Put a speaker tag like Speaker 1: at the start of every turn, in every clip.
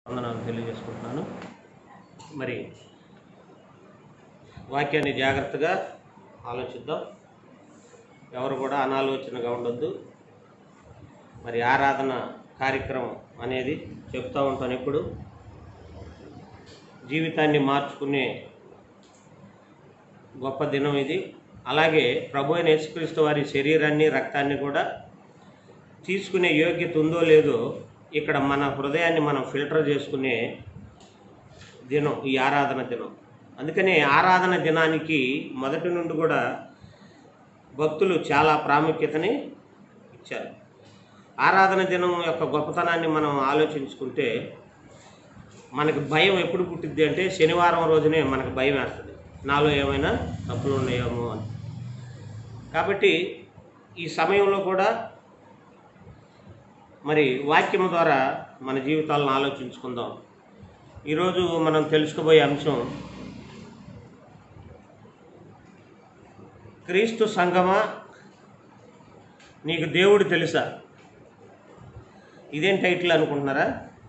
Speaker 1: వందనాలు తెలియజేసుకుంటున్నాను మరి వాక్యాన్ని జాగ్రత్తగా ఆలోచిద్దాం ఎవరు కూడా అనాలోచనగా ఉండొద్దు మరి ఆరాధన కార్యక్రమం అనేది చెప్తూ ఉంటాను ఎప్పుడు జీవితాన్ని మార్చుకునే గొప్ప దినం ఇది అలాగే ప్రభు అయిన యేసుక్రీస్తు వారి శరీరాన్ని రక్తాన్ని కూడా తీసుకునే యోగ్యత ఉందో లేదో ఇక్కడ మన హృదయాన్ని మనం ఫిల్టర్ చేసుకునే దినం ఈ ఆరాధన దినం అందుకని ఆరాధన దినానికి మొదటి నుండి కూడా భక్తులు చాలా ప్రాముఖ్యతని ఇచ్చారు ఆరాధన దినం యొక్క గొప్పతనాన్ని మనం ఆలోచించుకుంటే మనకి భయం ఎప్పుడు పుట్టిద్ది అంటే శనివారం రోజునే మనకు భయం వేస్తుంది నాలో ఏమైనా తప్పులు ఉన్నాయేమో అని కాబట్టి ఈ సమయంలో కూడా మరి వాక్యం ద్వారా మన జీవితాలను ఆలోచించుకుందాం ఈరోజు మనం తెలుసుకోబోయే అంశం క్రీస్తు సంగమా నీకు దేవుడు తెలుసా ఇదేం టైటిల్ అనుకుంటున్నారా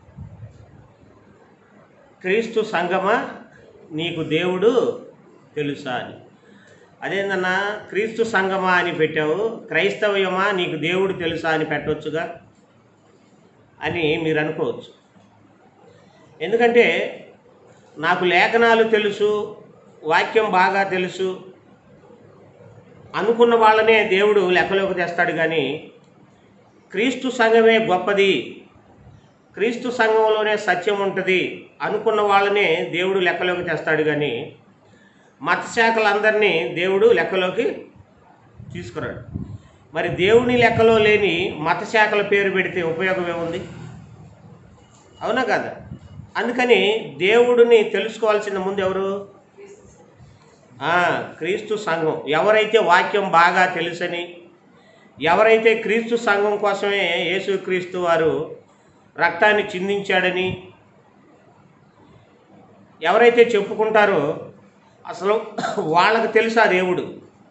Speaker 1: క్రీస్తు సంగమా నీకు దేవుడు తెలుసా అని అదేందన్నా క్రీస్తు సంగమా అని పెట్టావు క్రైస్తవయమా నీకు దేవుడు తెలుసా అని పెట్టవచ్చుగా అని మీరు అనుకోవచ్చు ఎందుకంటే నాకు లేఖనాలు తెలుసు వాక్యం బాగా తెలుసు అనుకున్న వాళ్ళనే దేవుడు లెక్కలోకి తెస్తాడు కానీ క్రీస్తు సంఘమే గొప్పది క్రీస్తు సంఘంలోనే సత్యం ఉంటుంది అనుకున్న వాళ్ళనే దేవుడు లెక్కలోకి తెస్తాడు కానీ మతశాఖలందరినీ దేవుడు లెక్కలోకి తీసుకురాడు మరి దేవుని లెక్కలో లేని మతశాఖల పేరు పెడితే ఉపయోగం ఏముంది అవునా కదా అందుకని దేవుడిని తెలుసుకోవాల్సిన ముందు ఎవరు ఆ, క్రీస్తు సంఘం ఎవరైతే వాక్యం బాగా తెలుసని ఎవరైతే క్రీస్తు సంఘం కోసమే యేసుక్రీస్తు వారు రక్తాన్ని చిందించాడని ఎవరైతే చెప్పుకుంటారో అసలు వాళ్ళకి తెలుసా దేవుడు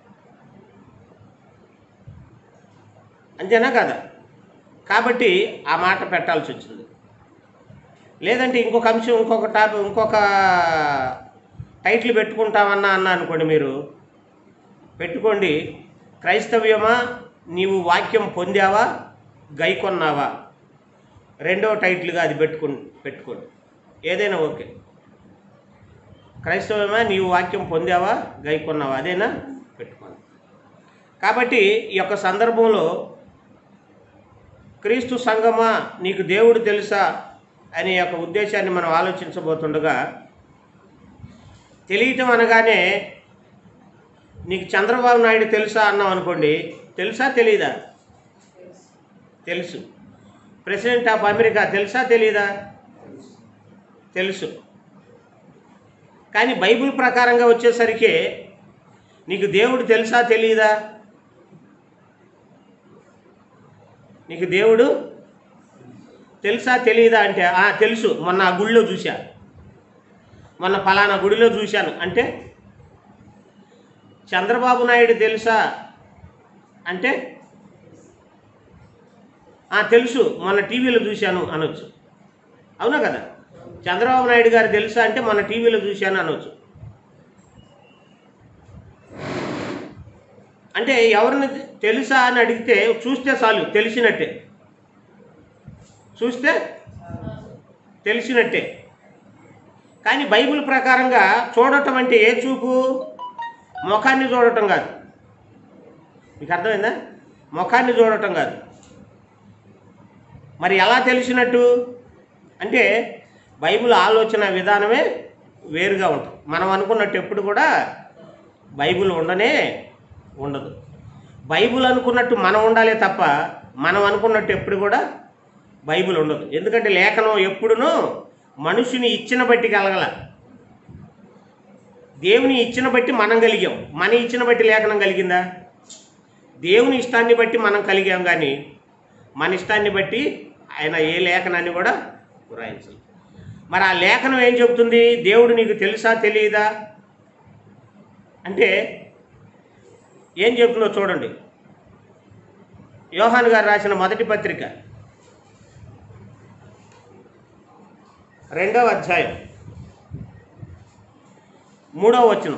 Speaker 1: అంతేనా కదా కాబట్టి ఆ మాట పెట్టాల్సి వచ్చింది లేదంటే ఇంకొక అంశం ఇంకొక టాపిక్ ఇంకొక టైటిల్ పెట్టుకుంటామన్నా అన్న అనుకోండి మీరు పెట్టుకోండి క్రైస్తవ్యమా నీవు వాక్యం పొందావా గైకొన్నావా రెండో టైటిల్గా అది పెట్టుకు పెట్టుకోండి ఏదైనా ఓకే క్రైస్తవమా నీవు వాక్యం పొందావా గైకొన్నావా అదేనా పెట్టుకోండి కాబట్టి ఈ యొక్క సందర్భంలో క్రీస్తు సంగమా నీకు దేవుడు తెలుసా అనే యొక్క ఉద్దేశాన్ని మనం ఆలోచించబోతుండగా తెలియటం అనగానే నీకు చంద్రబాబు నాయుడు తెలుసా అన్నాం అనుకోండి తెలుసా తెలీదా తెలుసు ప్రెసిడెంట్ ఆఫ్ అమెరికా తెలుసా తెలీదా తెలుసు కానీ బైబిల్ ప్రకారంగా వచ్చేసరికి నీకు దేవుడు తెలుసా తెలీదా నీకు దేవుడు తెలుసా తెలీదా అంటే "ఆ, తెలుసు మొన్న ఆ గుడిలో చూశా మొన్న ఫలానా గుడిలో చూశాను అంటే చంద్రబాబు నాయుడు తెలుసా అంటే "ఆ, తెలుసు మొన్న టీవీలో చూశాను అనొచ్చు అవునా కదా చంద్రబాబు నాయుడు గారు తెలుసా అంటే మొన్న టీవీలో చూశాను అనొచ్చు అంటే ఎవరిని తెలుసా అని అడిగితే చూస్తే చాలు తెలిసినట్టే చూస్తే తెలిసినట్టే కానీ బైబిల్ ప్రకారంగా చూడటం అంటే ఏ చూపు ముఖాన్ని చూడటం కాదు మీకు అర్థమైందా ముఖాన్ని చూడటం కాదు మరి ఎలా తెలిసినట్టు అంటే బైబిల్ ఆలోచన విధానమే వేరుగా ఉంటుంది మనం అనుకున్నట్టు ఎప్పుడు కూడా బైబిల్ ఉండనే ఉండదు బైబిల్ అనుకున్నట్టు మనం ఉండాలి తప్ప మనం అనుకున్నట్టు ఎప్పుడు కూడా బైబిల్ ఉండదు ఎందుకంటే లేఖనం ఎప్పుడునూ మనుషుని ఇచ్చిన బట్టి కలగల దేవుని ఇచ్చిన బట్టి మనం కలిగాం మన ఇచ్చిన బట్టి లేఖనం కలిగిందా దేవుని ఇష్టాన్ని బట్టి మనం కలిగాం కానీ మన ఇష్టాన్ని బట్టి ఆయన ఏ లేఖనాన్ని కూడా వ్రాయించాలి మరి ఆ లేఖనం ఏం చెబుతుంది దేవుడు నీకు తెలుసా తెలియదా అంటే ఏం చెప్తుందో చూడండి యోహాన్ గారు రాసిన మొదటి పత్రిక రెండవ అధ్యాయం మూడవ వచనం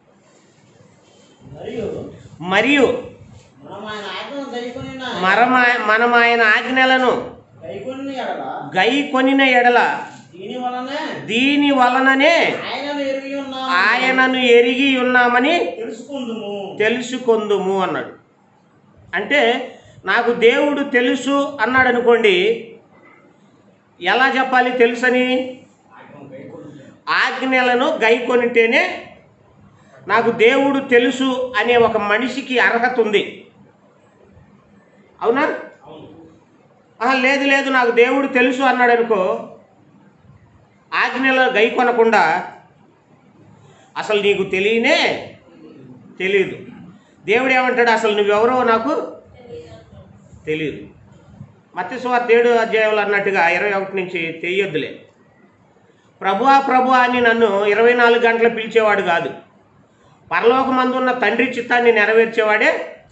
Speaker 2: మరియు
Speaker 1: మరియు
Speaker 2: మనం ఆయన ఆజ్ఞను గైకొని
Speaker 1: మరమ మనం ఆయన ఆజ్ఞలను
Speaker 2: గైకొని ఎడల
Speaker 1: గై కొనిన ఎడల
Speaker 2: దీని వలనే
Speaker 1: దీని వలననే
Speaker 2: ఆయనను ఎరిగి ఉన్నాము
Speaker 1: ఆయనను ఎరిగి ఉన్నామని
Speaker 2: తెలుసుకుందుము
Speaker 1: తెలుసుకొందుము అన్నాడు అంటే నాకు దేవుడు తెలుసు అన్నాడు అనుకోండి ఎలా చెప్పాలి తెలుసని
Speaker 2: ఆజ్ఞను గైకొని
Speaker 1: ఆజ్ఞలను గైకొనితేనే నాకు దేవుడు తెలుసు అనే ఒక మనిషికి అర్హత ఉంది అవునా
Speaker 2: అవును
Speaker 1: ఆహా, లేదు లేదు నాకు దేవుడు తెలుసు అన్నాడు అనుకో ఆజ్ఞలు గైకొనకుండా అసలు నీకు తెలియనే తెలియదు దేవుడు ఏమంటాడు అసలు నువ్వెవరో నాకు తెలియదు మత్స్యవార్త ఏడు అధ్యాయులు అన్నట్టుగా ఇరవై ఒకటి నుంచి తెలియొద్దులే ప్రభువా ప్రభు అని నన్ను ఇరవై నాలుగు గంటలు పిలిచేవాడు కాదు పరలోకమందున్న తండ్రి చిత్తాన్ని నెరవేర్చేవాడే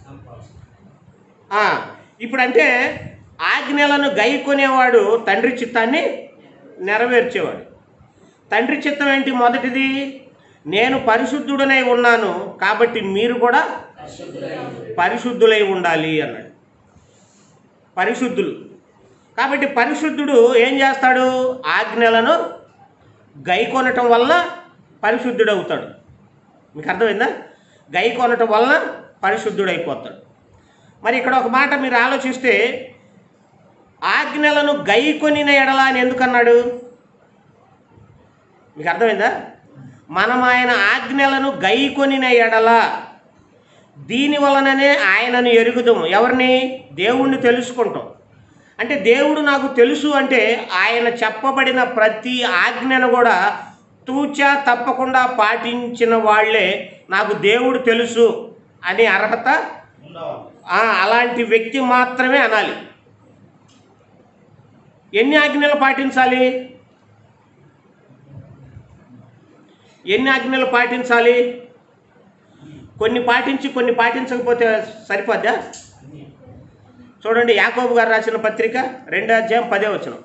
Speaker 1: ఆ, ఇప్పుడంటే ఆజ్ఞలను గైకొనేవాడు తండ్రి చిత్తాన్ని నెరవేర్చేవాడు తండ్రి చిత్తం ఏంటి మొదటిది నేను పరిశుద్ధుడనై ఉన్నాను కాబట్టి మీరు కూడా పరిశుద్ధులై ఉండాలి అన్నాడు పరిశుద్ధులు కాబట్టి పరిశుద్ధుడు ఏం చేస్తాడు ఆజ్ఞలను గైకొనటం వలన పరిశుద్ధుడవుతాడు మీకు అర్థమైందా గైకొనటం వలన పరిశుద్ధుడైపోతాడు మరి ఇక్కడ ఒక మాట మీరు ఆలోచిస్తే ఆజ్ఞలను గైకొనిన ఎడల అని ఎందుకన్నాడు మీకు అర్థమైందా మనం ఆయన ఆజ్ఞలను గైకొనిన ఎడల దీని వలననే ఆయనను ఎరుగుదాం ఎవరిని దేవుణ్ణి తెలుసుకుంటాం అంటే దేవుడు నాకు తెలుసు అంటే ఆయన చెప్పబడిన ప్రతి ఆజ్ఞను కూడా తూచా తప్పకుండా పాటించిన వాళ్ళే నాకు దేవుడు తెలుసు అనే అర్హత
Speaker 2: ఉండవాలి
Speaker 1: ఆ, అలాంటి వ్యక్తి మాత్రమే అనాలి ఎన్ని ఆజ్ఞలు పాటించాలి ఎన్ని ఆజ్ఞలు పాటించాలి కొన్ని పాటించి కొన్ని పాటించకపోతే సరిపోద్దా
Speaker 2: అన్ని
Speaker 1: చూడండి యాకోబు గారు రాసిన పత్రిక రెండో అధ్యాయం పదే వచనం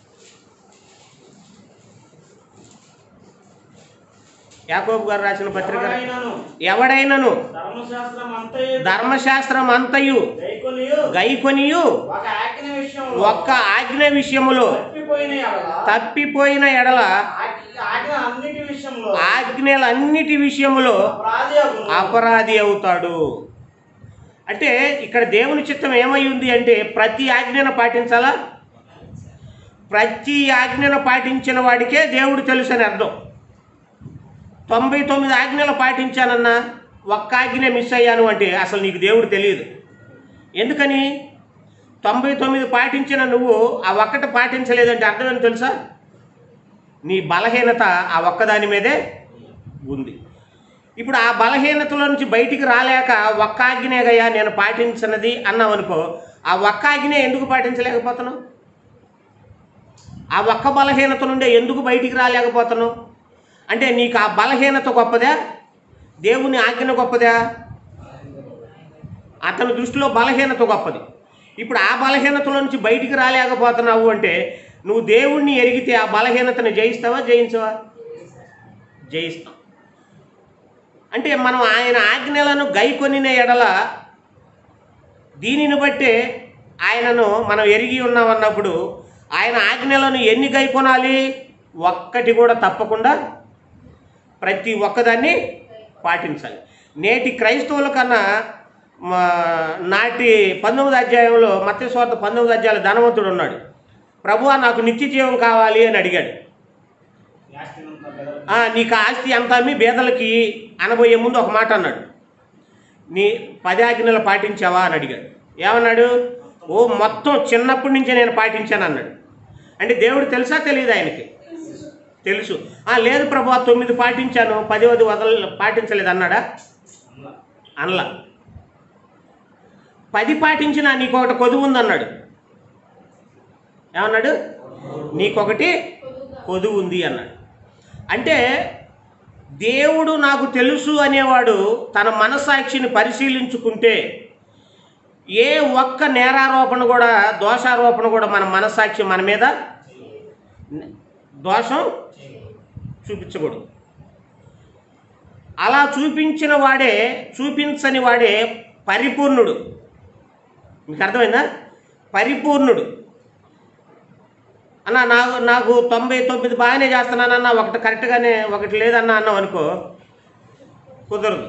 Speaker 1: యాకోబు గారు రాసిన పత్రిక
Speaker 2: ఎవరైనను
Speaker 1: ఎవడైనను
Speaker 2: ధర్మశాస్త్రం అంతయు
Speaker 1: ధర్మశాస్త్రం అంతయు
Speaker 2: గైకొనియు
Speaker 1: గైకొనియు
Speaker 2: ఒక ఆజ్ఞ విషయంలో
Speaker 1: ఒక్క ఆజ్ఞ విషయములో
Speaker 2: తప్పిపోయిన ఎడల
Speaker 1: తప్పిపోయిన ఎడల
Speaker 2: ఆజ్ఞ ఆజ్ఞ అన్నిటి విషయంలో
Speaker 1: ఆజ్ఞలన్నిటి విషయములో
Speaker 2: అపరాధి అగును.
Speaker 1: అపరాధి అవుతాడు అంటే ఇక్కడ దేవుని చిత్తం ఏమై ఉంది అంటే ప్రతి ఆజ్ఞను పాటించాలా ప్రతి ఆజ్ఞను పాటించిన వాడికే దేవుడు తెలుసు అని అర్థం తొంభై తొమ్మిది ఆజ్ఞలు పాటించానన్నా ఒక్క ఆజ్ఞ మిస్ అయ్యాను అంటే అసలు నీకు దేవుడు తెలియదు ఎందుకని తొంభై తొమ్మిది పాటించిన నువ్వు ఆ ఒక్కటి పాటించలేదంటే అర్థం ఏంటో తెలుసా నీ బలహీనత ఆ ఒక్కదాని మీదే ఉంది ఇప్పుడు ఆ బలహీనతలో నుంచి బయటికి రాలేక ఒక్క ఆజ్ఞేగయ్యా నేను పాటించినది అన్నావు అనుకో ఆ ఒక్క ఆజ్ఞ ఎందుకు పాటించలేకపోతున్నావు ఆ ఒక్క బలహీనత నుండే ఎందుకు బయటికి రాలేకపోతున్నావు అంటే నీకు ఆ బలహీనత గొప్పదా దేవుని ఆజ్ఞ గొప్పదా అతని దృష్టిలో బలహీనత గొప్పది ఇప్పుడు ఆ బలహీనతలో నుంచి బయటికి రాలేకపోతున్నావు అంటే నువ్వు దేవుణ్ణి ఎరిగితే ఆ బలహీనతను జయిస్తావా జయించవా జయిస్తాం అంటే మనం ఆయన ఆజ్ఞలను గైకొనిన ఎడల దీనిని బట్టే ఆయనను మనం ఎరిగి ఉన్నామన్నప్పుడు ఆయన ఆజ్ఞలను ఎన్ని గైకొనాలి ఒక్కటి కూడా తప్పకుండా ప్రతి ఒక్కదాన్ని పాటించాలి నేటి క్రైస్తవుల కన్నా మా నాటి పంతొమ్మిది అధ్యాయంలో మత్స్వార్థ పంతొమ్మిది అధ్యాయుల ధనవంతుడు ఉన్నాడు ప్రభువా నాకు నిత్య జీవం కావాలి అని అడిగాడు
Speaker 2: యాస్తినంతా బెదరు.
Speaker 1: "ఆ, నీకు ఆ ఆస్తి అంతా మీ బేదలకి అనబోయే ముందు ఒక మాట అన్నాడు నీ పది ఆజ్ఞలు పాటించావా అని అడిగాడు ఏమన్నాడు ఓ మొత్తం చిన్నప్పటి నుంచే నేను పాటించాను అన్నాడు అంటే దేవుడు తెలుసా తెలియదు ఆయనకి తెలుసు "ఆ, లేదు ప్రభు తొమ్మిది పాటించాను పదివది వదల పాటించలేదు అన్నాడా
Speaker 2: అలా.
Speaker 1: అనలా పది పాటించినా నీకొకటి కొదువు ఉందన్నాడు ఏమన్నాడు నీకొకటి కొదువు ఉంది అన్నాడు అంటే దేవుడు నాకు తెలుసు అనేవాడు తన మనసాక్షిని పరిశీలించుకుంటే ఏ ఒక్క నేరారోపణ కూడా దోషారోపణ కూడా మన మనసాక్షి మన మీద దోషం చూపించకూడదు అలా చూపించిన వాడే చూపించని వాడే పరిపూర్ణుడు మీకు అర్థమైందా పరిపూర్ణుడు అన్న నాకు నాకు తొంభై తొమ్మిది బాగానే చేస్తున్నానన్న ఒకటి కరెక్ట్గానే ఒకటి లేదన్నా అన్నావు అనుకో కుదరదు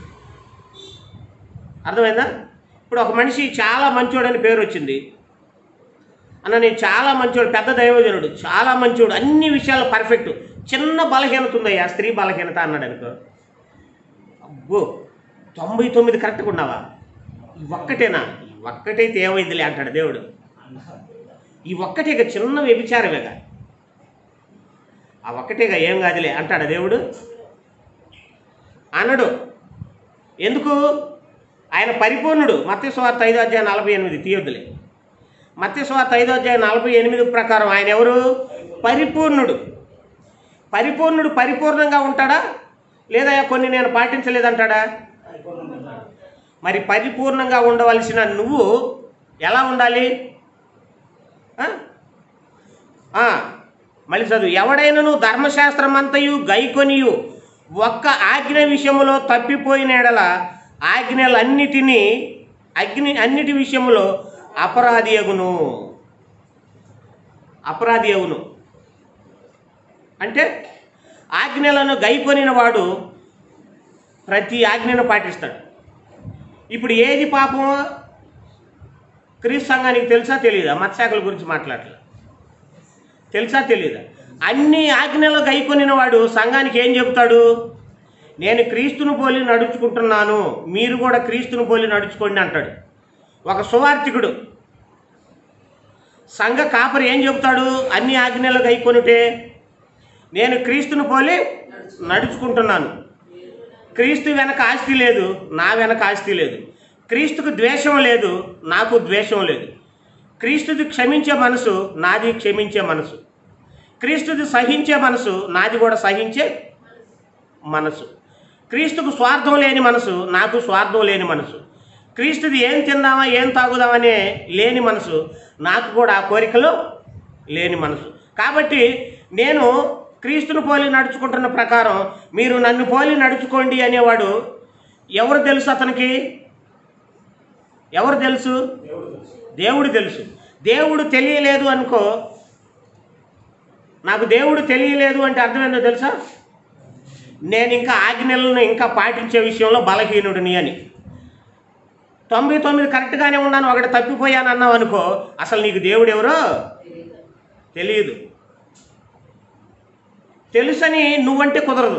Speaker 1: అర్థమైందా ఇప్పుడు ఒక మనిషి చాలా మంచోడని పేరు వచ్చింది అన్న నేను చాలా మంచోడు పెద్ద దైవజనుడు చాలా మంచోడు అన్ని విషయాలు పర్ఫెక్ట్ చిన్న బలహీనత ఉందయ్యా స్త్రీ బలహీనత అన్నాడు అనుకో అబ్బో తొంభై తొమ్మిది కరెక్ట్గా ఉన్నావా ఈ ఒక్కటేనా ఈ ఒక్కటైతే ఏమైందిలే అంటాడు దేవుడు ఈ ఒక్కటేగా చిన్న వ్యభిచారమేగా ఆ ఒక్కటేగా ఏం కాదులే అంటాడు దేవుడు అనడు ఎందుకు ఆయన పరిపూర్ణుడు మత్స్యవార్త ఐదో అధ్యాయం నలభై ఎనిమిది తీయొద్దులే మత్స్యవార్త ఐదో అధ్యాయం నలభై ఎనిమిది ప్రకారం ఆయన ఎవరు పరిపూర్ణుడు పరిపూర్ణుడు పరిపూర్ణంగా ఉంటాడా లేదా కొన్ని నేను పాటించలేదంటాడా మరి పరిపూర్ణంగా ఉండవలసిన నువ్వు ఎలా ఉండాలి ఆ? ఆ, మళ్ళీ చదువు ఎవడైనను ధర్మశాస్త్రం అంతయు గైకొనియు ఒక్క ఆజ్ఞ విషయములో తప్పిపోయిన ఎడల ఆజ్ఞలన్నిటినీ అగ్ని అన్నిటి విషయములో అపరాధి అగును అపరాధి అగును అంటే ఆజ్ఞలను గైకొనిన వాడు ప్రతి ఆజ్ఞను పాటిస్తాడు ఇప్పుడు ఏది పాపం క్రీస్తు సంఘానికి తెలుసా తెలియదా మత్స్యాకుల గురించి మాట్లాడలే తెలుసా తెలియదా అన్ని ఆజ్ఞలు గైకొనిన వాడు సంఘానికి ఏం చెబుతాడు నేను క్రీస్తును పోలి నడుచుకుంటున్నాను మీరు కూడా క్రీస్తును పోలి నడుచుకోండి అంటాడు ఒక సువార్థికుడు సంఘ కాపరి ఏం చెబుతాడు అన్ని ఆజ్ఞలు గైకొనుటే నేను క్రీస్తును పోలి నడుచుకుంటున్నాను క్రీస్తు వెనక ఆస్తి లేదు నా వెనక ఆస్తి లేదు క్రీస్తుకు ద్వేషం లేదు నాకు ద్వేషం లేదు క్రీస్తుది క్షమించే మనసు నాది క్షమించే మనసు క్రీస్తుది సహించే మనసు నాది కూడా సహించే మనసు క్రీస్తుకు స్వార్థం లేని మనసు నాకు స్వార్థం లేని మనసు క్రీస్తుది ఏం తిందామా ఏం తాగుదామనే లేని మనసు నాకు కూడా ఆ కోరికలు లేని మనసు కాబట్టి నేను క్రీస్తును పోలి నడుచుకుంటున్న ప్రకారం మీరు నన్ను పోలి నడుచుకోండి అనేవాడు ఎవరు తెలుసు అతనికి ఎవరు తెలుసు దేవుడు తెలుసు దేవుడు తెలియలేదు అనుకో నాకు దేవుడు తెలియలేదు అంటే అర్థం ఏందో తెలుసా నేను ఇంకా ఆజ్ఞలను ఇంకా పాటించే విషయంలో బలహీనుడిని అని తొంభై తొమ్మిది కరెక్ట్గానే ఉన్నాను ఒకటి తప్పిపోయాను అన్నావు అనుకో అసలు నీకు దేవుడు ఎవరో తెలియదు తెలుసని నువ్వంటే కుదరదు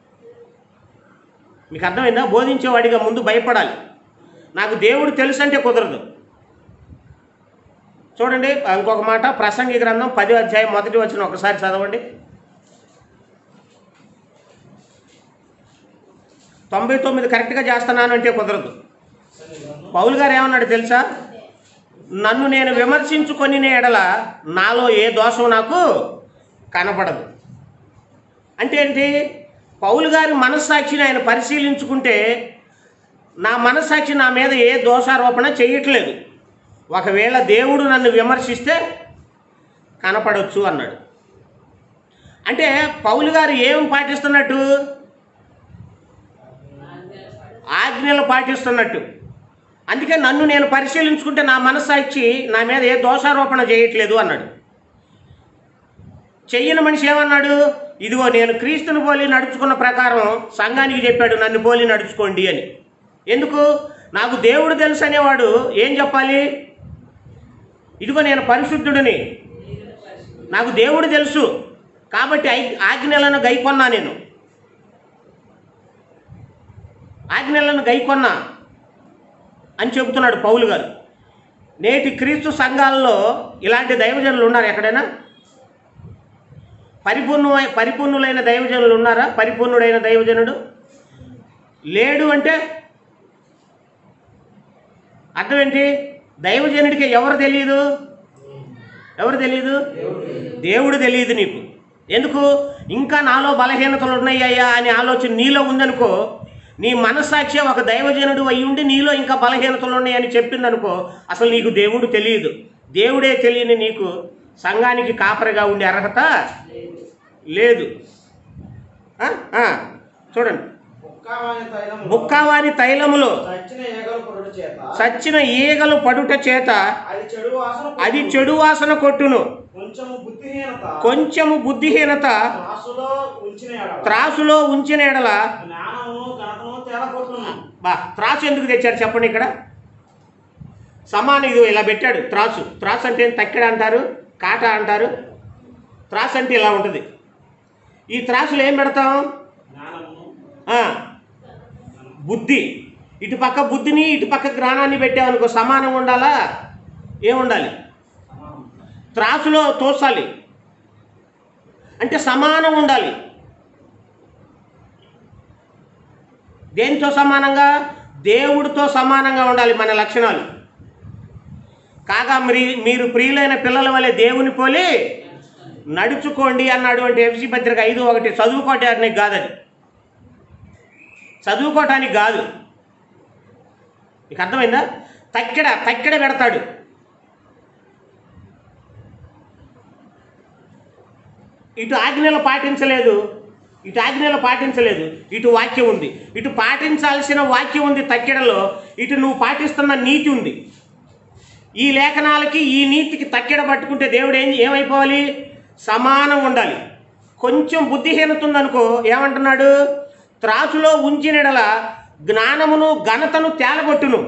Speaker 1: మీకు అర్థమైందా బోధించేవాడిగా ముందు భయపడాలి నాకు దేవుడు తెలుసు అంటే కుదరదు చూడండి ఇంకొక మాట ప్రసంగి గ్రంథం పది అధ్యాయం మొదటి వచ్చిన ఒకసారి చదవండి తొంభై తొమ్మిది కరెక్ట్గా చేస్తున్నాను అంటే కుదరదు పౌలు గారు ఏమన్నాడు తెలుసా నన్ను నేను విమర్శించుకొని ఎడల నాలో ఏ దోషం నాకు కనపడదు అంటే ఏంటి పౌలు గారి మనస్సాక్షిని ఆయన పరిశీలించుకుంటే నా మనస్సాక్షి నా మీద ఏ దోషారోపణ చేయట్లేదు ఒకవేళ దేవుడు నన్ను విమర్శిస్తే కనపడవచ్చు అన్నాడు అంటే పౌలు గారు ఏం పాటిస్తున్నట్టు ఆజ్ఞలు పాటిస్తున్నట్టు అందుకే నన్ను నేను పరిశీలించుకుంటే నా మనస్సాక్షి నా మీద ఏ దోషారోపణ చేయట్లేదు అన్నాడు చెయ్యని మనిషి ఏమన్నాడు ఇదిగో నేను క్రీస్తుని పోలి నడుచుకున్న ప్రకారం సంఘానికి చెప్పాడు నన్ను పోలి నడుచుకోండి అని ఎందుకు నాకు దేవుడు తెలుసు అనేవాడు ఏం చెప్పాలి ఇదిగో నేను పరిశుద్ధుడిని నాకు దేవుడు తెలుసు కాబట్టి ఐ ఆజ్ఞలను గైకొన్నా నేను ఆజ్ఞలను గైకొన్నా అని చెబుతున్నాడు పౌలు గారు నేటి క్రీస్తు సంఘాల్లో ఇలాంటి దైవజనులు ఉన్నారు ఎక్కడైనా పరిపూర్ణ పరిపూర్ణులైన దైవజనులు ఉన్నారా పరిపూర్ణుడైన దైవజనుడు లేడు అంటే అర్థం ఏంటి దైవజనుడికి ఎవరు తెలియదు ఎవరు తెలియదు దేవుడు తెలియదు నీకు ఎందుకు ఇంకా నాలో బలహీనతలు ఉన్నాయ్యా అనే ఆలోచన నీలో ఉందనుకో నీ మనస్సాక్షి ఒక దైవజనుడు అయి ఉండి నీలో ఇంకా బలహీనతలు ఉన్నాయని చెప్పిందనుకో అసలు నీకు దేవుడు తెలియదు దేవుడే తెలియని నీకు సంఘానికి కాపరిగా ఉండే అర్హత లేదు ఆ? ఆ, చూడండి
Speaker 2: బుక్కవాని తైలము
Speaker 1: బుక్కావాని తైలములో
Speaker 2: చచ్చిన ఏగలు పొరుడు చేత
Speaker 1: చచ్చిన ఈగలు పడుట చేత
Speaker 2: అది చెడు వాసన
Speaker 1: అది
Speaker 2: కొట్టును.
Speaker 1: చెడు వాసన కొట్టును
Speaker 2: కొంచెము బుద్ధిహీనత
Speaker 1: కొంచెము బుద్ధిహీనత
Speaker 2: త్రాసులో ఉంచిన ఎడల
Speaker 1: త్రాసులో ఉంచిన ఎడల
Speaker 2: జ్ఞానము ఘనతము తేలకొట్టును
Speaker 1: బా త్రాసు ఎందుకు తెచ్చారు చెప్పండి ఇక్కడ సమానం ఇది ఇలా పెట్టాడు త్రాసు త్రాసు అంటే ఏం తక్కెడ అంటారు కాట అంటారు త్రాసు అంటే ఇలా ఉంటుంది ఈ త్రాసులో ఏం పెడతాం
Speaker 2: జ్ఞానము
Speaker 1: ఆ, బుద్ధి ఇటు పక్క బుద్ధిని ఇటు పక్క జ్ఞానాన్ని పెట్టామనుకో సమానం ఉండాలా ఏముండాలి
Speaker 2: సమానం.
Speaker 1: త్రాసులో తోసాలి అంటే సమానం ఉండాలి దేనితో సమానంగా దేవుడితో సమానంగా ఉండాలి మన లక్షణాలు కాగా మీరు మీరు ప్రియులైన పిల్లల వలె దేవుని పోలి నడుచుకోండి అన్నాడు అంటే ఎఫ్సి పత్రిక ఐదు ఒకటి చదువుకోవటానికి కాదు అది చదువుకోవటానికి కాదు మీకు అర్థమైందా తక్కెడ తక్కెడ పెడతాడు ఇటు ఆజ్ఞలు పాటించలేదు ఇటు ఆజ్ఞలు పాటించలేదు ఇటు వాక్యం ఉంది ఇటు పాటించాల్సిన వాక్యం ఉంది తక్కెడలో ఇటు నువ్వు పాటిస్తున్న నీతి ఉంది ఈ లేఖనాలకి ఈ నీతికి తక్కెడ పట్టుకుంటే దేవుడు ఏం ఏమైపోవాలి సమానం ఉండాలి కొంచెం బుద్ధిహీనత ఉందనుకో ఏమంటున్నాడు త్రాసులో ఉంచినడల జ్ఞానమును ఘనతను తేలగొట్టును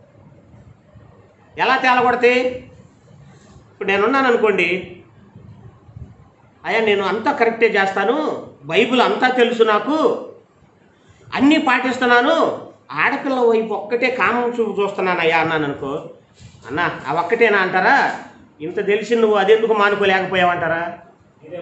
Speaker 1: ఎలా తేలగొడితే ఇప్పుడు నేనున్నాను అనుకోండి అయ్యా నేను అంతా కరెక్టే చేస్తాను బైబిల్ అంతా తెలుసు నాకు అన్నీ పాటిస్తున్నాను ఆడపిల్ల వైపు ఒక్కటే కామం చూపు చూస్తున్నాను అయ్యా అన్నాను అనుకో అన్న ఆ ఒక్కటేనా అంటారా ఇంత తెలిసి నువ్వు అదెందుకు మానుకోలేకపోయావంటారా
Speaker 2: ఇదే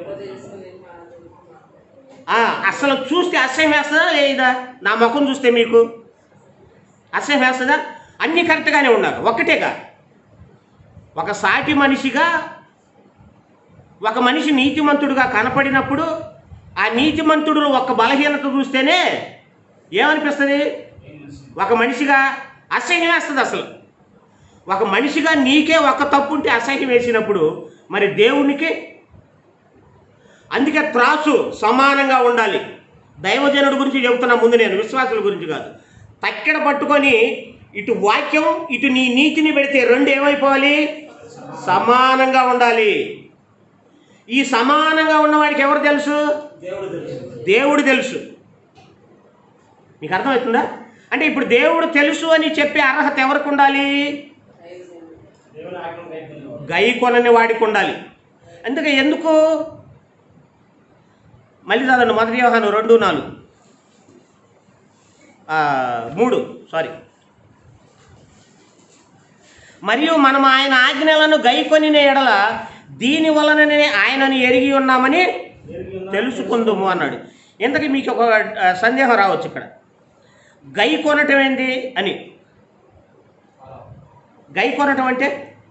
Speaker 1: ఆ, అసలు చూస్తే అసహ్యం వేస్తుందా లేదా నా ముఖం చూస్తే మీకు అసహ్యం వేస్తుందా అన్నీ కరెక్ట్గానే ఉన్నారు ఒక్కటేగా ఒక సాటి మనిషిగా ఒక మనిషి నీతిమంతుడుగా కనపడినప్పుడు ఆ నీతిమంతుడులో ఒక బలహీనత చూస్తేనే ఏమనిపిస్తుంది
Speaker 2: ఏం మనిషి?
Speaker 1: ఒక మనిషిగా అసహ్యం వేస్తుంది అసలు ఒక మనిషిగా నీకే ఒక తప్పు ఉంటే అసహ్యం వేసినప్పుడు మరి దేవునికి అందుకే త్రాసు సమానంగా ఉండాలి దైవజనుడి గురించి చెబుతున్నా ముందు నేను విశ్వాసుల గురించి కాదు తక్కెడ పట్టుకొని ఇటు వాక్యం ఇటు నీ నీతిని పెడితే రెండు ఏమైపోవాలి సమానంగా ఉండాలి ఈ సమానంగా ఉన్నవాడికి ఎవరు తెలుసు
Speaker 2: దేవుడు తెలుసు
Speaker 1: దేవుడు తెలుసు మీకు అర్థమవుతుందా అంటే ఇప్పుడు దేవుడు తెలుసు అని చెప్పే అర్హత ఎవరికి ఉండాలి
Speaker 2: దేవుని ఆజ్ఞను కైకొనేవాడు.
Speaker 1: గై కొనని వాడికి ఉండాలి అందుకే ఎందుకు మళ్ళీ చదవండి మొదటి వ్యవహారం రెండు నాలుగు ఆ, మూడు సారీ మరియు మనం ఆయన ఆజ్ఞలను గైకొని ఎడల దీని వలననే ఆయనను ఎరిగి ఉన్నామని
Speaker 2: దేవునికి ఉన్న
Speaker 1: తెలుసుకుందుము అన్నాడు ఇంతకీ మీకు ఒక ఆ, సందేహం రావచ్చు ఇక్కడ గై కొనటం ఏంటి అని గై కొనటం అంటే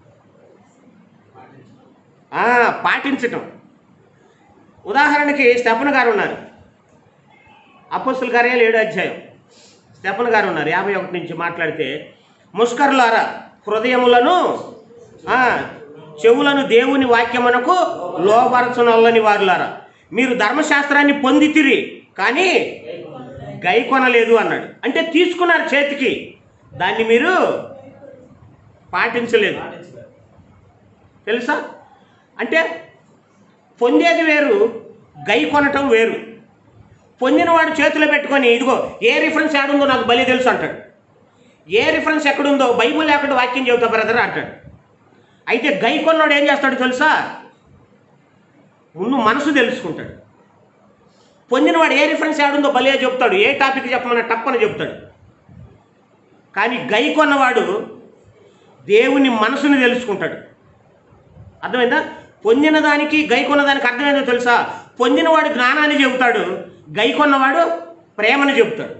Speaker 1: ఆ, పాటించటం ఉదాహరణకి స్టెఫన్ గారు ఉన్నారు అపోస్తుల కార్యాలు ఏడు అధ్యాయం స్టెఫన్ గారు ఉన్నారు యాభై ఒకటి నుంచి మాట్లాడితే ముష్కరులారా హృదయములను ఆ, చెవులను దేవుని వాక్యమునకు లోపరచనొల్లని వారులారా మీరు ధర్మశాస్త్రాన్ని పొందితిరి కానీ గై కొనలేదు అన్నాడు అంటే తీసుకున్నారు చేతికి దాన్ని మీరు పాటించలేదు
Speaker 2: పాటించలేదు.
Speaker 1: తెలుసా అంటే పొందేది వేరు గై కొనటం వేరు పొందినవాడు చేతిలో పెట్టుకొని ఇదిగో ఏ రిఫరెన్స్ ఏడుందో నాకు బలి తెలుసు అంటాడు ఏ రిఫరెన్స్ ఎక్కడుందో బైబుల్ లేకుండా వాక్యం చెబుతా బ్రదర్ అంటాడు అయితే గై కొన్నవాడు ఏం చేస్తాడు తెలుసా ముందు మనసు తెలుసుకుంటాడు పొందినవాడు ఏ రిఫరెన్స్ ఏడుందో బలియా చెప్తాడు ఏ టాపిక్ చెప్పమన్నా టప్పని చెప్తాడు కానీ గై కొన్నవాడు దేవుని మనసుని తెలుసుకుంటాడు అర్థమైందా పొందిన దానికి గై కొన్నదానికి అర్థమైందో తెలుసా పొందినవాడు జ్ఞానాన్ని చెబుతాడు గై కొన్నవాడు ప్రేమని చెబుతాడు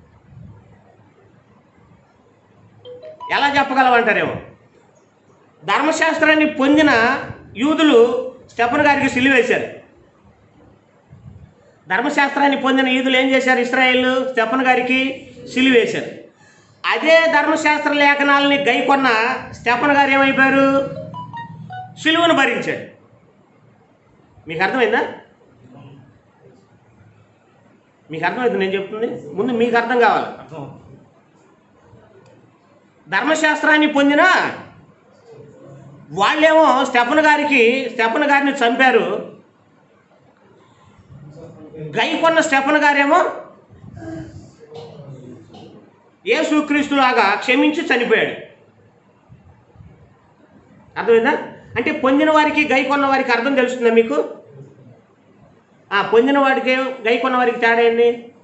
Speaker 1: ఎలా చెప్పగలవంటారేమో ధర్మశాస్త్రాన్ని పొందిన యూదులు స్టెఫన్ గారికి సిలివేశారు ధర్మశాస్త్రాన్ని పొందిన యూదులు ఏం చేశారు ఇస్రాయేల్ స్టెఫన్ గారికి సిలివేశారు అదే ధర్మశాస్త్ర లేఖనాలని గైకొన్న స్టెఫన్ గారు ఏమైపోయారు సిలువను భరించాడు మీకు అర్థమైందా మీకు అర్థమైంది నేను చెప్తుంది ముందు మీకు అర్థం కావాలి
Speaker 2: అర్థం
Speaker 1: ధర్మశాస్త్రాన్ని పొందిన వాళ్ళేమో స్టెఫన్ గారికి స్టెఫన్ గారిని చంపారు గైకొన్న స్టెఫన్ గారేమో యేసుక్రీస్తులాగా క్షమించి చనిపోయాడు అర్థమైందా అంటే పొందిన వారికి గైకొన్న వారికి అర్థం తెలుస్తుందా మీకు ఆ, పొందిన వాడికి గైకొన్న వారికి తేడా ఏంటి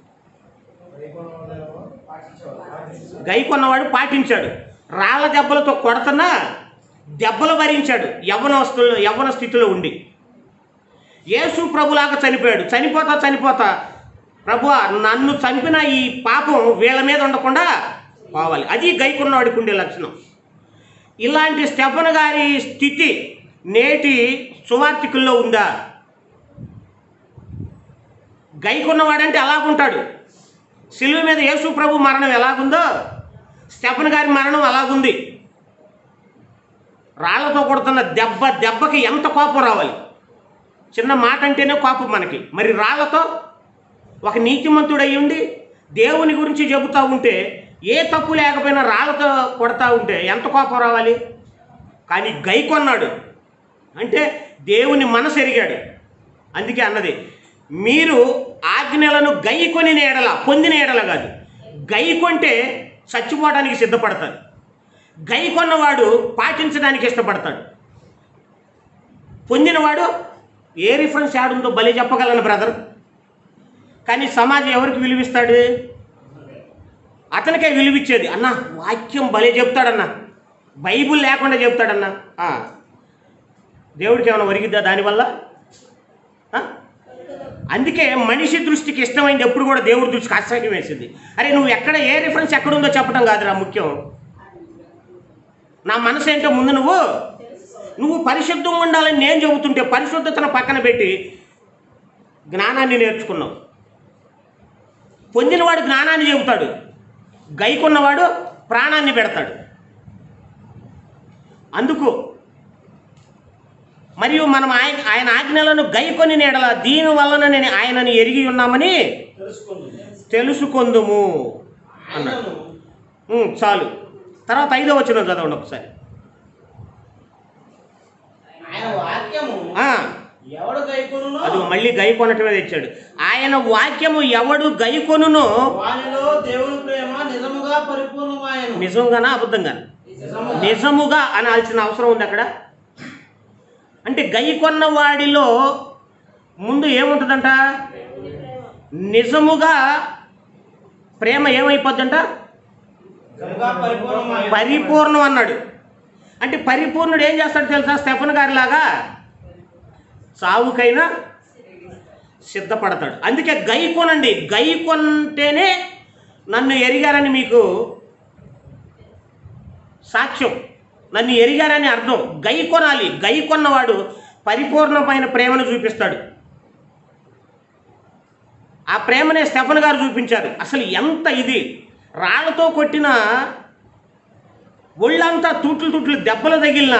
Speaker 1: గైకొన్నవాడు పాటించాడు రాళ్ళ దెబ్బలతో కొడుతున్నా దెబ్బలు భరించాడు యవ్వనస్తులు యవ్వన స్థితిలో ఉండి యేసు ప్రభులాగా చనిపోయాడు చనిపోతా చనిపోతా ప్రభు నన్ను చంపిన ఈ పాపం వీళ్ళ మీద ఉండకుండా పోవాలి అది గైకున్నవాడికి ఉండే లక్షణం ఇలాంటి స్టెఫన్ గారి స్థితి నేటి సువార్థికుల్లో ఉందా గైకున్నవాడంటే అలాగుంటాడు సిలువ మీద యేసు ప్రభు మరణం ఎలాగుందో స్టెఫన్ గారి మరణం అలాగుంది రాళ్లతో కొడుతున్న దెబ్బ దెబ్బకి ఎంత కోపం రావాలి చిన్న మాట అంటేనే కోపం మనకి మరి రాళ్లతో ఒక నీతిమంతుడు అయి ఉండి దేవుని గురించి చెబుతూ ఉంటే ఏ తప్పు లేకపోయినా రాళ్లతో కొడతా ఉంటే ఎంత కోపం రావాలి కానీ గై కొన్నాడు అంటే దేవుని మనసు ఎరిగాడు అందుకే అన్నది మీరు ఆజ్ఞలను గై కొని ఏడల పొందిన ఏడల కాదు గై కొంటే చచ్చిపోవడానికి సిద్ధపడతాడు గై కొన్నవాడు పాటించడానికి ఇష్టపడతాడు పొందినవాడు ఏ రిఫరెన్స్ యాడుందో భలే చెప్పగలను బ్రదర్ కానీ సమాజం ఎవరికి విలువిస్తాడు అతనికే విలువిచ్చేది అన్న వాక్యం భలే చెప్తాడన్న బైబుల్ లేకుండా చెప్తాడన్న ఆ. దేవుడికి ఏమైనా ఒరిగిద్దా దానివల్ల ఆ? అందుకే మనిషి దృష్టికి ఇష్టమైంది ఎప్పుడు కూడా దేవుడి దృష్టికి అసహ్యం వేసింది అరే నువ్వు ఎక్కడ ఏ రిఫరెన్స్ ఎక్కడుందో చెప్పడం కాదురా ముఖ్యం నా మనసు ఏంటో ముందు నువ్వు నువ్వు పరిశుద్ధంగా ఉండాలని నేను చెబుతుంటే పరిశుద్ధతను పక్కన పెట్టి జ్ఞానాన్ని నేర్చుకున్నావు పొందినవాడు జ్ఞానాన్ని చెబుతాడు గైకున్నవాడు ప్రాణాన్ని పెడతాడు అందుకు మరియు మనం ఆయన ఆయన ఆజ్ఞలను గైకొని నేడల దీని వలన నేను ఆయనని ఎరిగి ఉన్నామని
Speaker 2: తెలుసుకోండి
Speaker 1: తెలుసుకొందుము అన్నాడు
Speaker 2: ఆయనను
Speaker 1: ఉమ్, చాలు తర్వాత ఐదో వచ్చిన చదవండి ఒకసారి
Speaker 2: ఆయన వాక్యము
Speaker 1: ఆ,
Speaker 2: ఎవడు గైకొనునో
Speaker 1: అది మళ్ళీ గై కొనటమే తెచ్చాడు ఆయన వాక్యము ఎవడు గై కొనునో
Speaker 2: వానిలో దేవుని ప్రేమ నిజముగా పరిపూర్ణమాయను
Speaker 1: నిజంగానా అబద్ధంగా
Speaker 2: నిజముగా
Speaker 1: నిజముగా అనాల్సిన అవసరం ఉంది అక్కడ అంటే గై కొన్న వాడిలో ముందు ఏముంటుందంట నిజముగా ప్రేమ ఏమైపోద్దంట
Speaker 2: నిజముగా పరిపూర్ణమాయను
Speaker 1: పరిపూర్ణం అన్నాడు అంటే పరిపూర్ణుడు ఏం చేస్తాడు తెలుసా స్టెఫన్ గారిలాగా సావుకైనా సిద్ధపడతాడు అందుకే గై కొనండి గై కొంటేనే నన్ను ఎరిగారని మీకు సాక్ష్యం నన్ను ఎరిగారని అర్థం గై కొనాలి గై కొన్నవాడు పరిపూర్ణమైన ప్రేమను చూపిస్తాడు ఆ ప్రేమనే స్టెఫన్ గారు చూపించారు అసలు ఎంత ఇది రాళ్లతో కొట్టిన ఒళ్ళంతా తూట్లు తూట్లు దెబ్బలు తగిలిన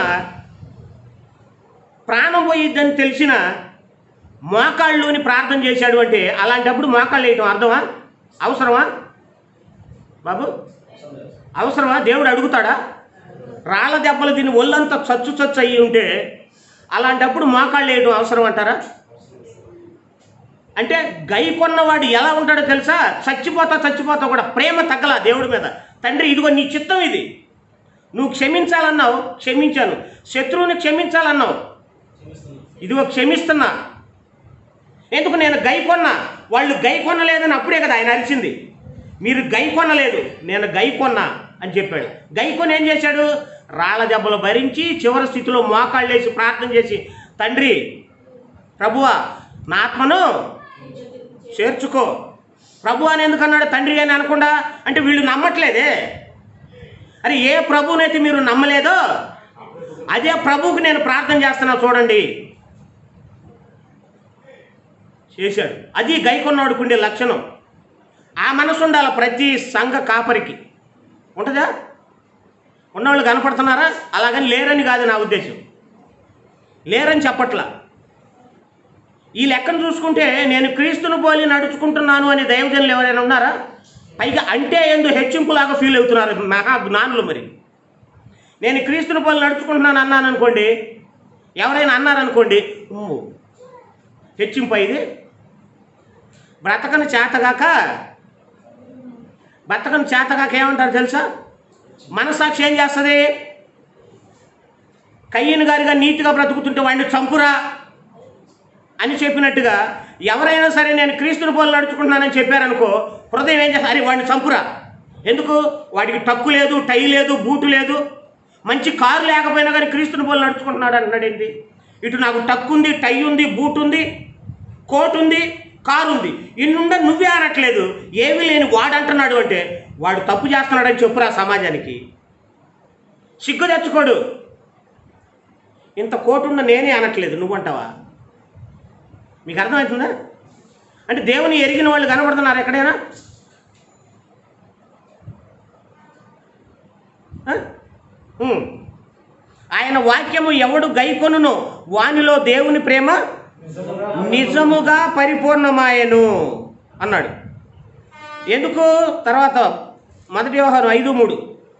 Speaker 1: ప్రాణం పోయిద్దని తెలిసిన మోకాళ్ళలోని ప్రార్థన చేశాడు అంటే అలాంటప్పుడు మోకాళ్ళు వేయటం అర్థమా అవసరమా బాబు అవసరమా దేవుడు అడుగుతాడా రాళ్ళ దెబ్బలు తిని ఒళ్ళంతా చచ్చు చచ్చు అయ్యి ఉంటే అలాంటప్పుడు మోకాళ్ళు వేయడం అవసరం అంటారా అంటే గై కొన్నవాడు ఎలా ఉంటాడో తెలుసా చచ్చిపోతా చచ్చిపోతా కూడా ప్రేమ తగ్గల దేవుడి మీద తండ్రి ఇదిగో నీ చిత్తం ఇది నువ్వు క్షమించాలన్నావు క్షమించాను శత్రువుని క్షమించాలన్నావు ఇదిగో క్షమిస్తున్నా ఎందుకు నేను గై కొన్నా వాళ్ళు గై కొనలేదని అప్పుడే కదా ఆయన అరిచింది మీరు గై కొనలేదు నేను గై కొన్నా అని చెప్పాడు గై కొని ఏం చేశాడు రాళ్ళ దెబ్బలు భరించి చివరి స్థితిలో మోకాళ్ళు వేసి ప్రార్థన చేసి తండ్రి ప్రభువా నా ఆత్మను చేర్చుకో ప్రభు అని ఎందుకన్నాడు తండ్రి అని అనకుండా అంటే వీళ్ళు నమ్మట్లేదే అరే ఏ ప్రభువునైతే మీరు నమ్మలేదో అదే ప్రభువుకి నేను ప్రార్థన చేస్తున్నా చూడండి చేశాడు అది గైకొన్నవాడికి ఉండే లక్షణం ఆ మనసు ఉండాలి ప్రతి సంఘ కాపరికి ఉంటుందా ఉన్నవాళ్ళు కనపడుతున్నారా అలాగని లేరని కాదు నా ఉద్దేశం లేరని చెప్పట్లా ఈ లెక్కను చూసుకుంటే నేను క్రీస్తును పోలి నడుచుకుంటున్నాను అని దైవజనులు ఎవరైనా ఉన్నారా పైగా అంటే ఎందు హెచ్చింపులాగా ఫీల్ అవుతున్నారు మహా జ్ఞానులు మరి నేను క్రీస్తుని పోలి నడుచుకుంటున్నాను అన్నాను అనుకోండి ఎవరైనా అన్నారనుకోండి "ఉమ్ము, హెచ్చింపు ఇది బ్రతకని చేతగాక బ్రతకని చేతగాక ఏమంటారు తెలుసా మనసాక్షి ఏం చేస్తుంది కయ్యను గారిగా నీతిగా బ్రతుకుతుంటే వాడిని చంపురా అని చెప్పినట్టుగా ఎవరైనా సరే నేను క్రీస్తుని పోలు నడుచుకుంటున్నానని చెప్పారనుకో హృదయం ఏం చేస్తారు అరే వాడిని చంపురా ఎందుకు వాడికి టక్కు లేదు టై లేదు బూటు లేదు మంచి కారు లేకపోయినా కానీ క్రీస్తుని పోలు నడుచుకుంటున్నాడు అన్నాడు ఏంటి ఇటు నాకు టక్కు ఉంది టై ఉంది బూట్ ఉంది కోట్ ఉంది కారు ఉంది ఇన్నుండ నువ్వే అనట్లేదు ఏమీ లేని వాడు అంటున్నాడు అంటే వాడు తప్పు చేస్తున్నాడని చెప్పురా సమాజానికి సిగ్గు తెచ్చుకోడు ఇంత కోటున్న నేనే అనట్లేదు నువ్వంటావా మీకు అర్థమవుతుందా అంటే దేవుని ఎరిగిన వాళ్ళు కనబడుతున్నారు ఎక్కడైనా ఆ? ఉమ్. ఆయన వాక్యము ఎవడు గైకొనును వానిలో దేవుని ప్రేమ నిజముగా పరిపూర్ణమాయను అన్నాడు ఎందుకు తర్వాత మొదటి వ్యవహారం ఐదు మూడు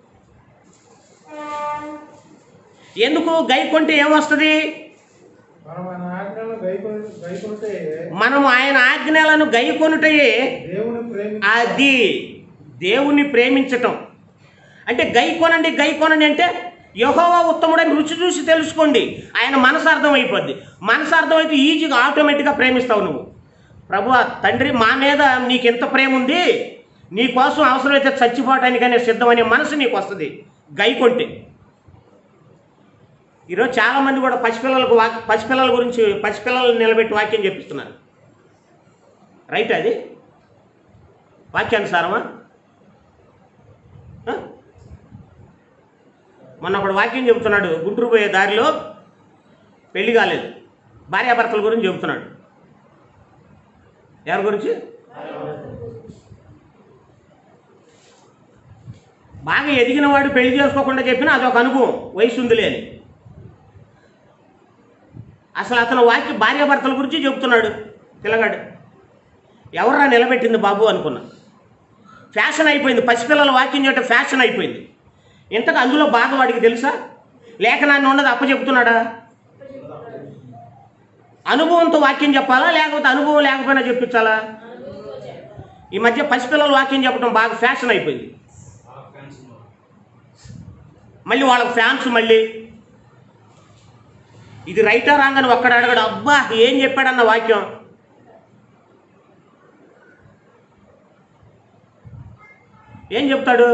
Speaker 1: ఎందుకు గైకొంటే ఏమొస్తుంది
Speaker 3: మనం ఆయన ఆజ్ఞలను గైకొని గైకొనితే
Speaker 1: మనం ఆయన ఆజ్ఞలను గైకొనుటయే
Speaker 3: దేవుని ప్రేమి
Speaker 1: అది దేవుని ప్రేమించటం అంటే గై కొనండి గై కొనండి అంటే యహోవా ఉత్తముడని రుచి చూసి తెలుసుకోండి ఆయన మనసార్థం అయిపోద్ది మనసార్థం అయితే ఈజీగా ఆటోమేటిక్గా ప్రేమిస్తావు నువ్వు ప్రభు తండ్రి మా మీద నీకు ఎంత ప్రేమ ఉంది నీ కోసం అవసరమైతే చచ్చిపోవటానికనే సిద్ధమనే మనసు నీకు వస్తుంది గై కొంటే ఈరోజు చాలామంది కూడా పసిపిల్లలకు వాక్ పసిపిల్లల గురించి పసిపిల్లలను నిలబెట్టి వాక్యం చెప్పిస్తున్నారు రైట్ అది వాక్యానుసారమా ఆ? మొన్న ఒకడు వాక్యం చెబుతున్నాడు గుంటూరు పోయే దారిలో పెళ్లి కాలేదు భార్యాభర్తల గురించి చెబుతున్నాడు ఎవరి గురించి బాగా ఎదిగిన వాడు పెళ్లి చేసుకోకుండా చెప్పినా అదొక అనుభవం వయసు ఉందిలే అని అసలు అతను వాక్య భార్యాభర్తల గురించి చెబుతున్నాడు పిల్లగాడు ఎవర్రా నిలబెట్టింది బాబు అనుకున్నా ఫ్యాషన్ అయిపోయింది పసిపిల్లల వాక్యం చేయటం ఫ్యాషన్ అయిపోయింది ఇంతకు అందులో బాధ వాడికి తెలుసా లేఖనాన్ని ఉన్నది అప్పచెప్తున్నాడా అనుభవంతో వాక్యం చెప్పాలా లేకపోతే అనుభవం లేకపోయినా చెప్పించాలా ఈ మధ్య పసిపిల్లల వాక్యం చెప్పడం బాగా ఫ్యాషన్ అయిపోయింది మళ్ళీ వాళ్ళకి ఫ్యాన్స్ మళ్ళీ ఇది రైటా రాంగ్ అని ఒక్కడ అడగడు అబ్బా ఏం చెప్పాడన్న వాక్యం ఏం చెప్తాడు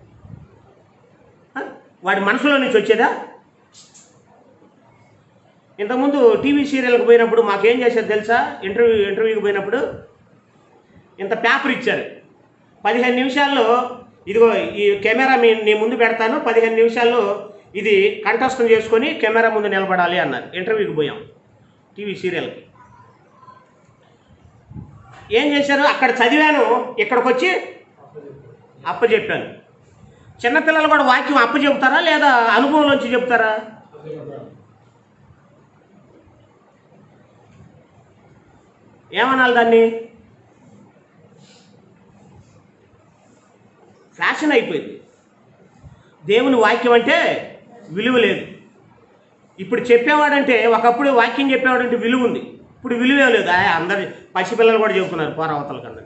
Speaker 1: ఆ? వాడి మనసులో నుంచి వచ్చేదా ఇంతకుముందు టీవీ సీరియల్కి పోయినప్పుడు మాకేం చేశారు తెలుసా ఇంటర్వ్యూ ఇంటర్వ్యూకి పోయినప్పుడు ఇంత పేపర్ ఇచ్చారు పదిహేను నిమిషాల్లో ఇదిగో ఈ కెమెరా మీ నీ ముందు పెడతాను పదిహేను నిమిషాల్లో ఇది కంఠస్థం చేసుకొని కెమెరా ముందు నిలబడాలి అన్నారు ఇంటర్వ్యూకి పోయాం టీవీ సీరియల్కి ఏం చేశారు అక్కడ చదివాను ఇక్కడికి వచ్చి అప్పచెప్పాను చిన్నపిల్లలు కూడా వాక్యం అప్పచెప్తారా లేదా అనుభవంలోంచి చెప్తారా ఏమనాలి దాన్ని ఫ్యాషన్ అయిపోయింది దేవుని వాక్యం అంటే విలువ లేదు ఇప్పుడు చెప్పేవాడంటే ఒకప్పుడు వాక్యం చెప్పేవాడంటే విలువ ఉంది ఇప్పుడు విలువే లేదు ఆ, అందరి పసిపిల్లలు కూడా చెబుతున్నారు పోరావతల కన్నా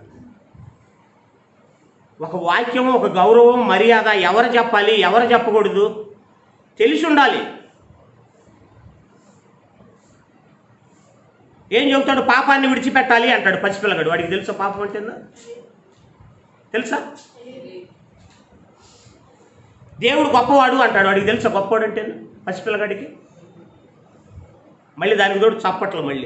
Speaker 1: ఒక వాక్యం ఒక గౌరవం మర్యాద ఎవరు చెప్పాలి ఎవరు చెప్పకూడదు తెలిసి ఉండాలి ఏం చెబుతాడు పాపాన్ని విడిచిపెట్టాలి అంటాడు పసిపిల్లగాడు వాడికి తెలుసా పాపం అంటే ఏందో? తెలుసా దేవుడు గొప్పవాడు అంటాడు వాడికి తెలుసా గొప్పవాడు అంటే ఏందో? పసిపిల్లగాడికి మళ్ళీ దానికి తోడు చప్పట్లు మళ్ళీ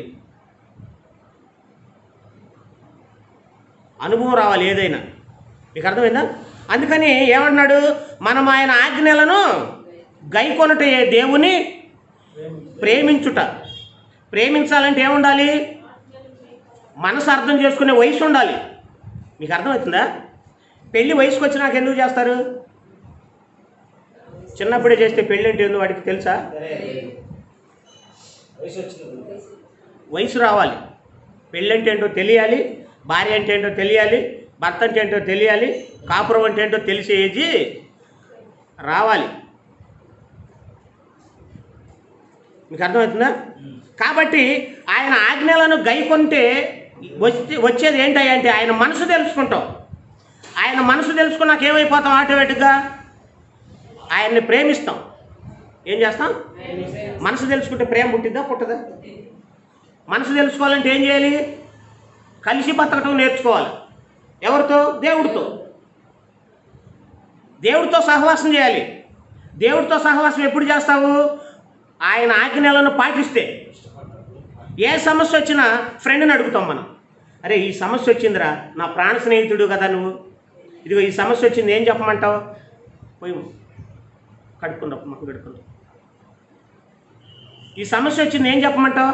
Speaker 1: అనుభవం రావాలి ఏదైనా మీకు అర్థమైందా అందుకని ఏమన్నాడు మనం ఆయన ఆజ్ఞలను గైకొనట దేవుని ప్రేమించుట ప్రేమించాలంటే ఏముండాలి మనసు అర్థం చేసుకునే వయసు ఉండాలి మీకు అర్థమవుతుందా పెళ్ళి వయసుకు వచ్చి నాకు ఎందుకు చేస్తారు చిన్నప్పుడే చేస్తే పెళ్ళి అంటే ఏందో వాడికి తెలుసా
Speaker 2: వయసు వచ్చింది
Speaker 1: వయసు రావాలి పెళ్ళి అంటే ఏంటో తెలియాలి భార్య అంటే ఏంటో తెలియాలి భర్త అంటే ఏంటో తెలియాలి కాపురం అంటే ఏంటో తెలిసే ఏజీ రావాలి మీకు అర్థమవుతుందా కాబట్టి ఆయన ఆజ్ఞలను గైకొంటే వచ్చే వచ్చేది ఏంటి అంటే ఆయన మనసు తెలుసుకుంటాం ఆయన మనసు తెలుసుకున్నాక ఏమైపోతాం ఆటోమేటిక్గా ఆయన్ని ప్రేమిస్తాం ఏం చేస్తాం మనసు తెలుసుకుంటే ప్రేమ పుట్టిద్దా పుట్టదా మనసు తెలుసుకోవాలంటే ఏం చేయాలి కలిసి బతకటం నేర్చుకోవాలి ఎవరితో దేవుడితో దేవుడితో సహవాసం చేయాలి దేవుడితో సహవాసం ఎప్పుడు చేస్తావు ఆయన ఆజ్ఞలను పాటిస్తే ఏ సమస్య వచ్చినా ఫ్రెండ్ని అడుగుతాం మనం అరే ఈ సమస్య వచ్చిందిరా నా ప్రాణ స్నేహితుడు కదా నువ్వు ఇదిగో ఈ సమస్య వచ్చింది ఏం చెప్పమంటావు పోయి కడుక్కుందాం మాకు కడుక్కుందాం ఈ సమస్య వచ్చింది ఏం చెప్పమంటావు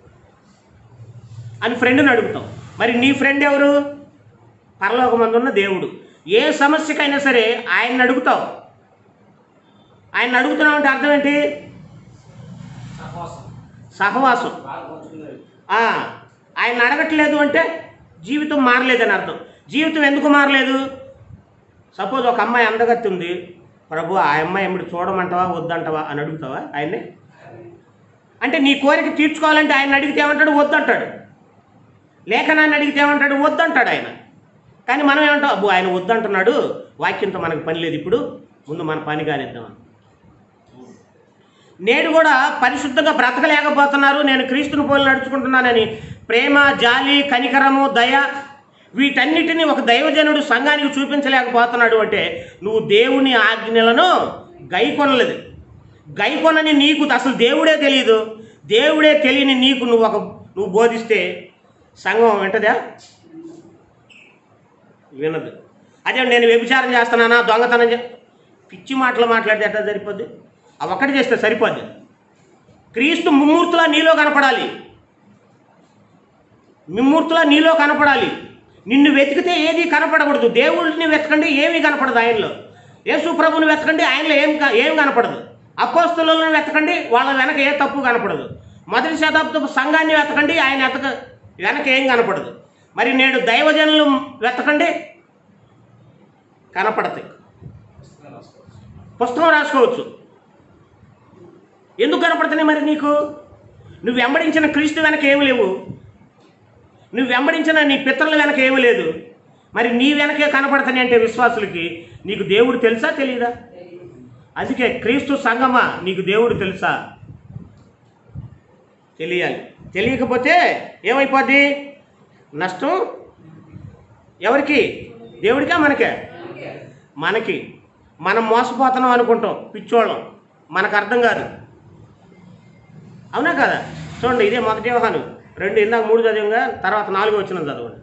Speaker 1: అని ఫ్రెండ్ని అడుగుతాం మరి నీ ఫ్రెండ్ ఎవరు పరలోకమందు ఉన్న దేవుడు ఏ సమస్యకైనా సరే ఆయన్ని అడుగుతావు ఆయన అడుగుతున్నావు అంటే అర్థం ఏంటి
Speaker 2: సహవాసం
Speaker 1: సహవాసం
Speaker 2: బాగా పంచుకున్నారు
Speaker 1: ఆ, ఆయన అడగట్లేదు అంటే జీవితం మారలేదని అర్థం జీవితం ఎందుకు మారలేదు సపోజ్ ఒక అమ్మాయి అందగత్తి ఉంది ప్రభు ఆ అమ్మాయి ఎమ్మడి చూడమంటావా వద్దంటావా అని అడుగుతావా ఆయన్ని అంటే నీ కోరిక తీర్చుకోవాలంటే ఆయన అడిగితే ఏమంటాడు వద్దంటాడు లేఖనాన్ని అడిగితే ఏమంటాడు వద్దంటాడు ఆయన కానీ మనం ఏమంటాం అబ్బో ఆయన వద్దంటున్నాడు వాక్యంతో మనకు పని లేదు ఇప్పుడు ముందు మన పని కానిద్దామని నేడు కూడా పరిశుద్ధంగా బ్రతకలేకపోతున్నారు నేను క్రీస్తుని పోలి నడుచుకుంటున్నానని ప్రేమ జాలి కనికరము దయ వీటన్నిటిని ఒక దైవజనుడు సంఘానికి చూపించలేకపోతున్నాడు అంటే నువ్వు దేవుని ఆజ్ఞలను గైకొనలేదు గైకొనని నీకు అసలు దేవుడే తెలియదు దేవుడే తెలియని నీకు నువ్వు ఒక నువ్వు బోధిస్తే సంఘం వింటదా వినదు అదే నేను వ్యభిచారం చేస్తున్నానా దొంగతనం చే పిచ్చి మాటలు మాట్లాడితే ఎట్లా సరిపోద్ది అవి ఒక్కటి చేస్తే సరిపోద్ది క్రీస్తు ముమ్మూర్తులా నీలో కనపడాలి ముమ్మూర్తులా నీలో కనపడాలి నిన్ను వెతికితే ఏది కనపడకూడదు దేవుడిని వెతకండి ఏమీ కనపడదు ఆయనలో యేసు ప్రభుని వెతకండి ఆయనలో ఏం క- ఏం కనపడదు అపోస్తులను వెతకండి వాళ్ళ వెనక ఏ తప్పు కనపడదు మొదటి శతాబ్దపు సంఘాన్ని వెతకండి ఆయన వెతక వెనక ఏం కనపడదు మరి నేడు దైవజనులు వెతకండి కనపడతాయి పుస్తకం రాసుకోవచ్చు ఎందుకు కనపడుతున్నాయి మరి నీకు నువ్వు వెంబడించిన క్రీస్తు వెనక ఏమి లేవు నువ్వు వెంబడించిన నీ పితరుల వెనక ఏమి లేదు మరి నీ వెనకే కనపడుతున్నాయి అంటే విశ్వాసులకి నీకు దేవుడు తెలుసా తెలియదా అందుకే క్రీస్తు సంగమా నీకు దేవుడు తెలుసా తెలియాలి తెలియకపోతే ఏమైపోద్ది నష్టం ఎవరికి దేవుడికా మనకే మనకి మనం మోసపోతున్నాం అనుకుంటాం పిచ్చోళ్ళం మనకు అర్థం కాదు అవునా కదా చూడండి ఇదే మొదటి వ్యవహారం రెండు ఇందాక మూడు చదివంగా తర్వాత నాలుగు వచ్చిన చదవండి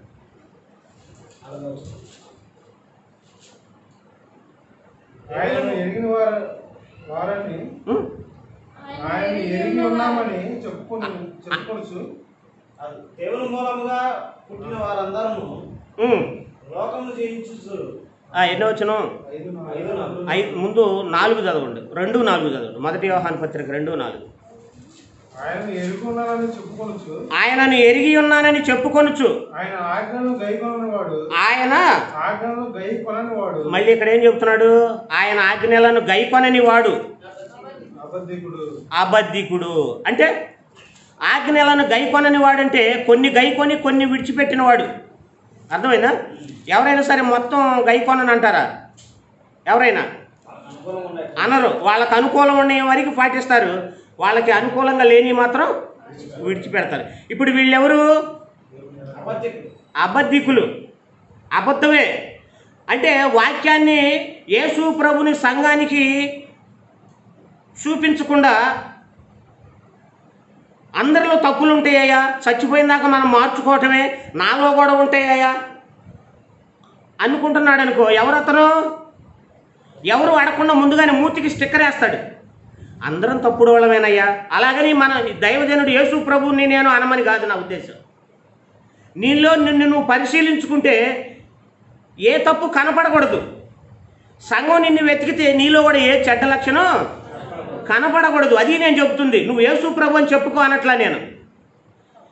Speaker 3: ఆయనను ఎరిగిన వారు వారని
Speaker 1: ఉం?
Speaker 3: ఆయన ఎరిగి ఉన్నామని చెప్పుకొని చెప్పుకొనచ్చు
Speaker 2: అది దేవుని మూలముగా పుట్టిన వారందరము
Speaker 1: ఉం.
Speaker 2: లోకమును జయించు
Speaker 1: ఆ, ఎన్నో వచ్చిన
Speaker 3: ఐదు
Speaker 2: ఐదు నాలుగు.
Speaker 1: ఐ ముందు నాలుగు చదవండి రెండు నాలుగు చదవండి మొదటి వ్యవహార పత్రిక రెండు నాలుగు
Speaker 3: ఆయన ఎరిగి ఉన్నారని చెప్పుకొనచ్చు
Speaker 1: ఆయనను ఎరిగి ఉన్నానని చెప్పుకొనుచు
Speaker 3: ఆయన ఆజ్ఞలను గైకొనని వాడు
Speaker 1: ఆయన
Speaker 3: ఆజ్ఞలను గైకొనని వాడు
Speaker 1: మళ్ళీ ఇక్కడ ఏం చెప్తున్నాడు ఆయన ఆజ్ఞలను గైకొనని వాడు
Speaker 3: అబద్ధికుడు
Speaker 1: అబద్ధికుడు అంటే ఆజ్ఞలను గైకొనని వాడంటే కొన్ని గైకొని కొన్ని విడిచిపెట్టిన వాడు అర్థమైందా ఎవరైనా సరే మొత్తం గైకొనని అంటారా ఎవరైనా
Speaker 2: అనుకూలంగా ఉన్నాయి
Speaker 1: అనరు వాళ్ళకి అనుకూలం ఉండే వరకు పాటిస్తారు వాళ్ళకి అనుకూలంగా లేని మాత్రం విడిచిపెడతారు ఇప్పుడు వీళ్ళెవరు
Speaker 2: అబద్ధికుడు
Speaker 1: అబద్ధికులు అబద్ధమే అంటే వాక్యాన్ని యేసు ప్రభుని సంఘానికి చూపించకుండా అందరిలో తప్పులు ఉంటాయా చచ్చిపోయిన దాకా మనం మార్చుకోవటమే నాలో కూడా ఉంటాయా అనుకుంటున్నాడు అనుకో ఎవరతను ఎవరు అడగకుండా ముందుగానే మూతికి స్టిక్కర్ వేస్తాడు అందరం తప్పుడు వాళ్ళమేనయ్యా అలాగని మన దైవజనుడు యేసు ప్రభుని నేను అనమని కాదు నా ఉద్దేశం నీలో నిన్ను నువ్వు పరిశీలించుకుంటే ఏ తప్పు కనపడకూడదు సంఘం నిన్ను వెతికితే నీలో కూడా ఏ చెడ్డ లక్షణం కనపడకూడదు అది నేను చెబుతుంది నువ్వు యేసు ప్రభు అని చెప్పుకో అనట్లా నేను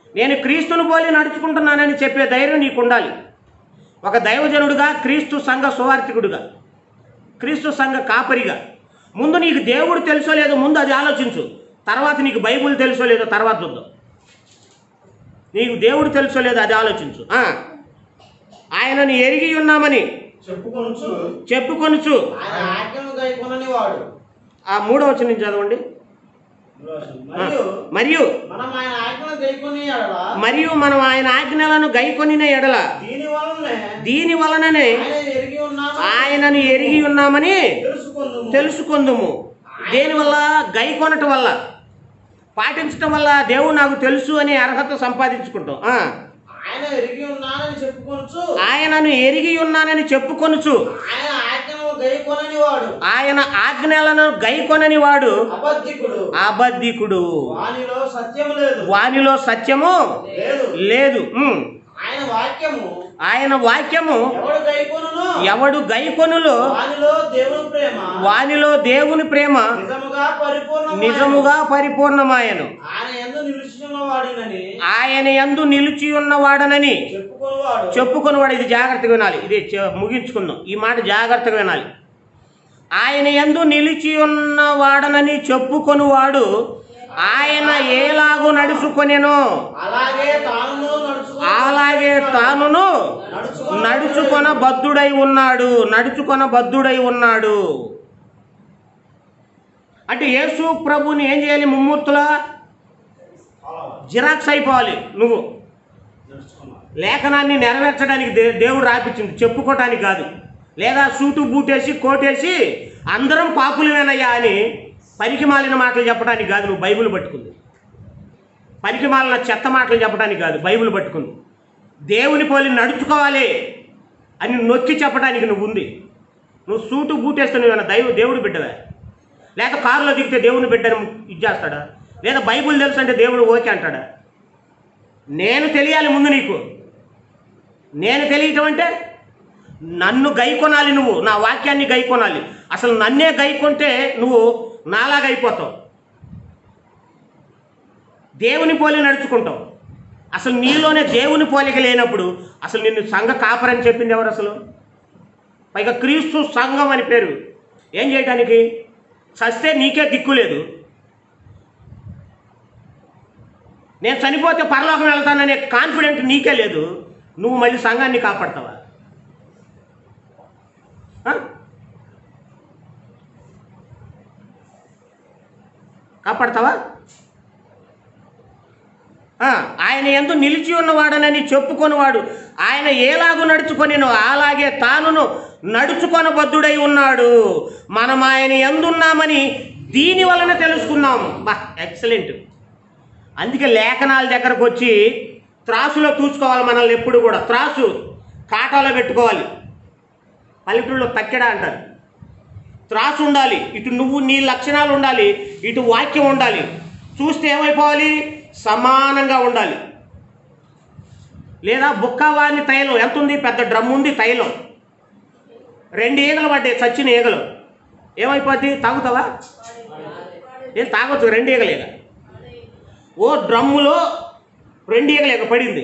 Speaker 1: నేను క్రీస్తును పోలి నడుచుకుంటున్నానని చెప్పే ధైర్యం నీకు ఉండాలి ఒక దైవజనుడుగా క్రీస్తు సంఘ సువార్థికుడుగా క్రీస్తు సంఘ కాపరిగా ముందు నీకు దేవుడు తెలుసో లేదో ముందు అది ఆలోచించు తర్వాత నీకు బైబుల్ తెలుసో లేదో తర్వాత చూద్దాం నీకు దేవుడు తెలుసో లేదో అది ఆలోచించు ఆ. ఆయనను ఎరిగి ఉన్నామని
Speaker 2: చెప్పుకొనుచు
Speaker 1: చెప్పుకొనుచు
Speaker 2: ఆయన ఆజ్ఞను గైకొనని వాడు
Speaker 1: ఆ మూడో వచ్చిన నుంచి చదవండి ఆ.
Speaker 2: మరియు
Speaker 1: మరియు
Speaker 2: మనం ఆయన ఆజ్ఞను గైకొని ఎడల
Speaker 1: మరియు మనం ఆయన ఆజ్ఞలను గైకొనిన ఎడల
Speaker 2: దీని వలనే
Speaker 1: దీని వలననే
Speaker 2: ఆయన ఎరిగి ఉన్నాము
Speaker 1: ఆయనను ఎరిగి ఉన్నామని
Speaker 2: తెలుసుకుందుము
Speaker 1: తెలుసుకుందుము దేనివల్ల గైకొనటం వల్ల పాటించటం వల్ల దేవుడు నాకు తెలుసు అనే అర్హత సంపాదించుకుంటాం ఆ.
Speaker 2: ఆయన ఎరిగి ఉన్నానని చెప్పుకొనుచు
Speaker 1: ఆయనను ఎరిగి ఉన్నానని చెప్పుకొనుచు
Speaker 2: ఆయన ఆజ్ఞను గైకొనని వాడు
Speaker 1: ఆయన ఆజ్ఞలను గైకొనని వాడు
Speaker 2: అబద్ధికుడు
Speaker 1: అబద్ధికుడు
Speaker 2: వానిలో సత్యం లేదు
Speaker 1: వానిలో సత్యము
Speaker 2: లేదు
Speaker 1: లేదు ఉమ్.
Speaker 2: ఆయన వాక్యము
Speaker 1: ఆయన వాక్యము
Speaker 2: ఎవడు గైకొనును
Speaker 1: ఎవడు గైకొనులో
Speaker 2: వానిలో దేవుని ప్రేమ
Speaker 1: వానిలో దేవుని ప్రేమ
Speaker 2: నిజముగా పరిపూర్ణ
Speaker 1: నిజముగా పరిపూర్ణమాయను
Speaker 2: ఆయన ఎందు నిలుచున్న వాడినని
Speaker 1: ఆయన యందు నిలిచి ఉన్నవాడనని
Speaker 2: చెప్పుకొనివాడు
Speaker 1: చెప్పుకున్నవాడు ఇది జాగ్రత్తగా వినాలి ఇది చె- ముగించుకుందాం ఈ మాట జాగ్రత్తగా వినాలి ఆయన యందు నిలిచి ఉన్నవాడనని చెప్పుకొనువాడు ఆయన ఏలాగు నడుచుకొనెనో
Speaker 2: అలాగే తాను నడుచుకో
Speaker 1: అలాగే తానును నడుచుకొన బద్ధుడై ఉన్నాడు నడుచుకొన బద్ధుడై ఉన్నాడు అంటే యేసు ప్రభుని ఏం చేయాలి ముమ్మూర్తుల జిరాక్స్ అయిపోవాలి నువ్వు లేఖనాన్ని నెరవేర్చడానికి దే దేవుడు రాపించింది చెప్పుకోవటానికి కాదు లేదా సూటు బూటేసి కోటేసి అందరం పాపులమేనయ్యా అని పనికి మాలిన మాటలు చెప్పడానికి కాదు నువ్వు బైబిల్ పట్టుకుంది పనికి మాలిన చెత్త మాటలు చెప్పడానికి కాదు బైబిల్ పట్టుకుంది దేవుని పోలి నడుచుకోవాలి అని నొక్కి చెప్పడానికి నువ్వు ఉంది నువ్వు సూటు బూటేస్తే నువ్వేనా దైవ దేవుడు బిడ్డవే లేక కారులో దిగితే దేవుని బిడ్డను ఇది చేస్తాడా లేదా బైబిల్ తెలుసు అంటే దేవుడు ఓకే అంటాడా నేను తెలియాలి ముందు నీకు నేను తెలియటం అంటే నన్ను గైకొనాలి నువ్వు నా వాక్యాన్ని గైకొనాలి అసలు నన్నే గైకొంటే నువ్వు నాలాగా అయిపోతావు దేవుని పోలి నడుచుకుంటావు అసలు నీలోనే దేవుని పోలిక లేనప్పుడు అసలు నిన్ను సంఘ కాపరని చెప్పింది ఎవరు అసలు పైగా క్రీస్తు సంఘం అని పేరు ఏం చేయటానికి చస్తే నీకే దిక్కు లేదు నేను చనిపోతే పరలోకం వెళ్తాననే కాన్ఫిడెంట్ నీకే లేదు నువ్వు మళ్ళీ సంఘాన్ని కాపాడతావా ఆ? కాపాడతావా ఆ, ఆయన ఎందు నిలిచి ఉన్నవాడనని చెప్పుకొనివాడు ఆయన ఏలాగు నడుచుకొనినో అలాగే తానును నడుచుకొనబద్ధుడై ఉన్నాడు మనం ఆయన ఎందున్నామని దీని వలన తెలుసుకున్నాం బా ఎక్సలెంట్ అందుకే లేఖనాల దగ్గరకు వచ్చి త్రాసులో తూచుకోవాలి మనల్ని ఎప్పుడు కూడా త్రాసు కాటాలో పెట్టుకోవాలి పల్లెటూళ్ళలో తక్కెడ అంటారు త్రాసు ఉండాలి ఇటు నువ్వు నీ లక్షణాలు ఉండాలి ఇటు వాక్యం ఉండాలి చూస్తే ఏమైపోవాలి సమానంగా ఉండాలి లేదా బుక్కవాని తైలం ఎంత ఉంది పెద్ద డ్రమ్ ఉంది తైలం రెండు ఈగలు పడ్డాయి చచ్చిన ఈగలు ఏమైపోద్ది తాగుతావా ఏం తాగొచ్చు రెండు ఈగలేక ఓ డ్రమ్ములో రెండు ఈగలేక పడింది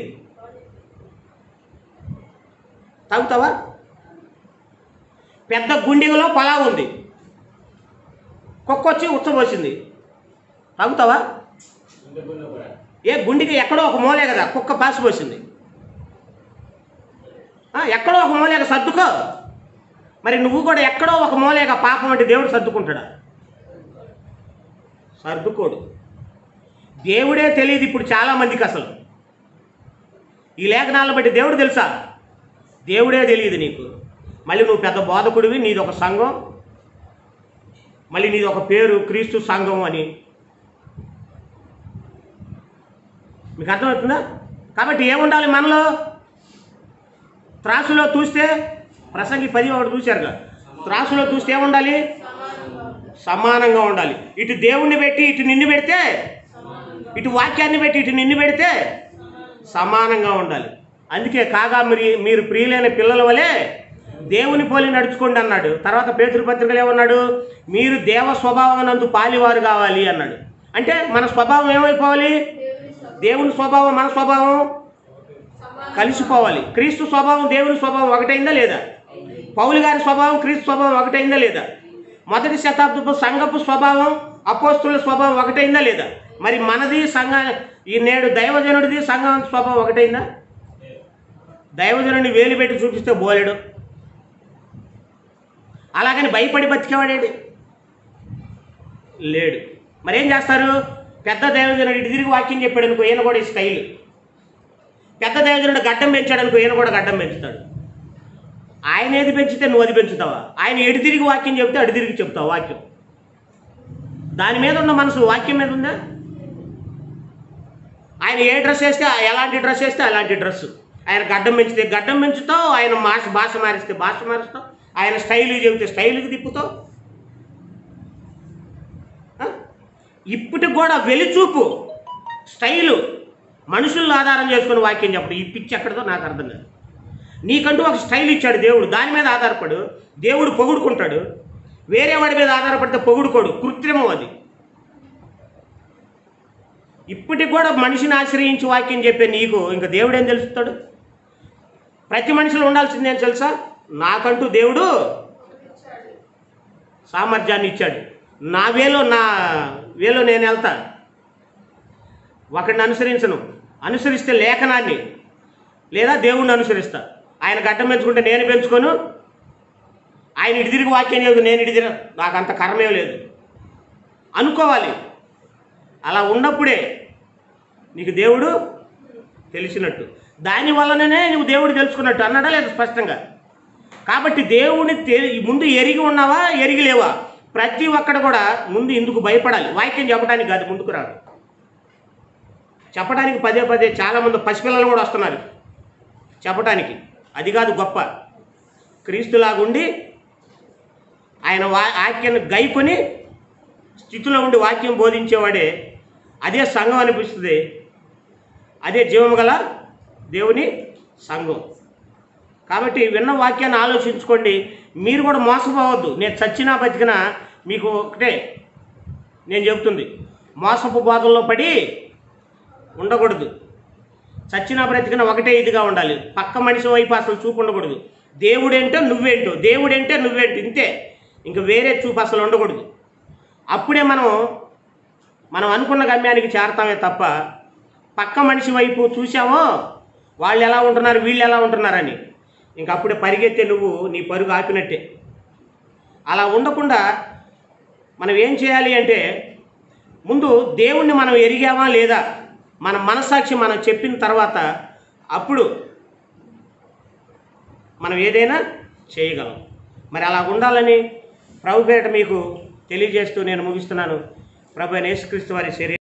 Speaker 1: తాగుతావా పెద్ద గుండెలో పలావ్ ఉంది కుక్క వచ్చి ఉచ్చబోసింది తాగుతావా ఏ గుండెకి ఎక్కడో ఒక మూలే కదా కుక్క పాసిపోసింది ఆ, ఎక్కడో ఒక మూలేక సర్దుకో మరి నువ్వు కూడా ఎక్కడో ఒక మూలేక పాపం అంటే దేవుడు సర్దుకుంటాడా సర్దుకోడు దేవుడే తెలియదు ఇప్పుడు చాలామందికి అసలు ఈ లేఖనాలను బట్టి దేవుడు తెలుసా దేవుడే తెలియదు నీకు మళ్ళీ నువ్వు పెద్ద బోధకుడివి నీది ఒక సంఘం మళ్ళీ నీది ఒక పేరు క్రీస్తు సంఘం అని మీకు అర్థమవుతుందా కాబట్టి ఏముండాలి మనలో త్రాసులో చూస్తే ప్రసంగి పది ఒకటి చూశారుగా త్రాసులో చూస్తే ఏముండాలి సమానంగా ఉండాలి ఇటు దేవుణ్ణి పెట్టి ఇటు నిన్ను పెడితే ఇటు వాక్యాన్ని పెట్టి ఇటు నిన్ను పెడితే సమానంగా ఉండాలి అందుకే కాగా మీరు మీరు ప్రియులైన పిల్లల వలె దేవుని పోలి నడుచుకోండి అన్నాడు తర్వాత పేతృపత్రికలు ఏమన్నాడు మీరు దేవ స్వభావం నందు పాలివారు కావాలి అన్నాడు అంటే మన స్వభావం ఏమైపోవాలి దేవుని స్వభావం మన స్వభావం కలిసిపోవాలి క్రీస్తు స్వభావం దేవుని స్వభావం ఒకటైందా లేదా పౌలు గారి స్వభావం క్రీస్తు స్వభావం ఒకటైందా లేదా మొదటి శతాబ్దపు సంఘపు స్వభావం అపోస్తుల స్వభావం ఒకటైందా లేదా మరి మనది సంఘ ఈ నేడు దైవజనుడిది సంఘం స్వభావం ఒకటైందా దైవజనుడిని వేలు పెట్టి చూపిస్తే బోలేడు అలాగని భయపడి బతికేవాడేడు లేడు మరి ఏం చేస్తారు పెద్ద దైవజనుడు ఇటు తిరిగి వాక్యం చెప్పాడు అనుకో ఈయన కూడా ఈ స్టైల్ పెద్ద దైవజనుడు గడ్డం పెంచాడు అనుకో ఈయన కూడా గడ్డం పెంచుతాడు ఆయన ఏది పెంచితే నువ్వు అది పెంచుతావా ఆయన ఎటు తిరిగి వాక్యం చెప్తే అటు తిరిగి చెప్తావు వాక్యం దాని మీద ఉన్న మనసు వాక్యం మీద ఉందా ఆయన ఏ డ్రెస్ వేస్తే ఆ ఎలాంటి డ్రెస్ వేస్తే అలాంటి డ్రెస్ ఆయన గడ్డం పెంచితే గడ్డం పెంచుతావు ఆయన భాష భాష మారిస్తే భాష మారుస్తావు ఆయన స్టైల్ చెబితే స్టైల్కి తిప్పుతావు ఆ? ఇప్పటికి కూడా వెలిచూపు స్టైలు మనుషులను ఆధారం చేసుకుని వాక్యం చెప్పడం ఈ పిచ్చి ఎక్కడదో నాకు అర్థం కాదు నీకంటూ ఒక స్టైల్ ఇచ్చాడు దేవుడు దాని మీద ఆధారపడు దేవుడు పొగుడుకుంటాడు వేరే వాడి మీద ఆధారపడితే పొగుడుకోడు కృత్రిమం అది ఇప్పటికి కూడా మనిషిని ఆశ్రయించి వాక్యం చెప్పే నీకు ఇంకా దేవుడు ఏం తెలుస్తాడు ప్రతి మనిషిలో ఉండాల్సింది ఏం తెలుసా నాకంటూ దేవుడు సామర్థ్యాన్ని ఇచ్చాడు నా వేలో నా వేలో నేను వెళ్తా ఒకడిని అనుసరించను అనుసరిస్తే లేఖనాన్ని లేదా దేవుణ్ణి అనుసరిస్తా ఆయన గడ్డం పెంచుకుంటే నేను పెంచుకోను ఆయన ఇటు తిరిగి వాక్యం లేదు నేను ఇటు తిరిగి నాకు అంత కర్మే లేదు అనుకోవాలి అలా ఉన్నప్పుడే నీకు దేవుడు తెలిసినట్టు దాని వలననే నువ్వు దేవుడు తెలుసుకున్నట్టు అన్నాడా లేదు స్పష్టంగా కాబట్టి దేవుని తె- ముందు ఎరిగి ఉన్నావా ఎరిగి లేవా ప్రతి ఒక్కడు కూడా ముందు ఇందుకు భయపడాలి వాక్యం చెప్పడానికి కాదు ముందుకు రాదు చెప్పడానికి పదే పదే చాలామంది పసిపిల్లలు కూడా వస్తున్నారు చెప్పడానికి అది కాదు గొప్ప క్రీస్తులాగుండి ఆయన వా వాక్యాన్ని గైకొని స్థితిలో ఉండి వాక్యం బోధించేవాడే అదే సంఘం అనిపిస్తుంది అదే జీవము గల దేవుని సంఘం కాబట్టి విన్న వాక్యాన్ని ఆలోచించుకోండి మీరు కూడా మోసపోవద్దు నేను చచ్చినా బతికినా మీకు ఒకటే నేను చెబుతుంది మోసపు బాధల్లో పడి ఉండకూడదు చచ్చినా బ్రతికిన ఒకటే ఇదిగా ఉండాలి పక్క మనిషి వైపు అసలు చూపు ఉండకూడదు దేవుడేంటో నువ్వేంటో దేవుడంటే నువ్వేంటో ఇంతే ఇంక వేరే చూపు అసలు ఉండకూడదు అప్పుడే మనం మనం అనుకున్న గమ్యానికి చేరతామే తప్ప పక్క మనిషి వైపు చూసామో వాళ్ళు ఎలా ఉంటున్నారు వీళ్ళు ఎలా ఉంటున్నారని ఇంక అప్పుడే పరిగెత్తే నువ్వు నీ పరుగు ఆపినట్టే అలా ఉండకుండా మనం ఏం చేయాలి అంటే ముందు దేవుణ్ణి మనం ఎరిగామా లేదా మన మనసాక్షి మనం చెప్పిన తర్వాత అప్పుడు మనం ఏదైనా చేయగలం మరి అలా ఉండాలని ప్రభు పేరిట మీకు తెలియజేస్తూ నేను ముగిస్తున్నాను ప్రభు అయిన యేసుక్రీస్తు వారి శరీరం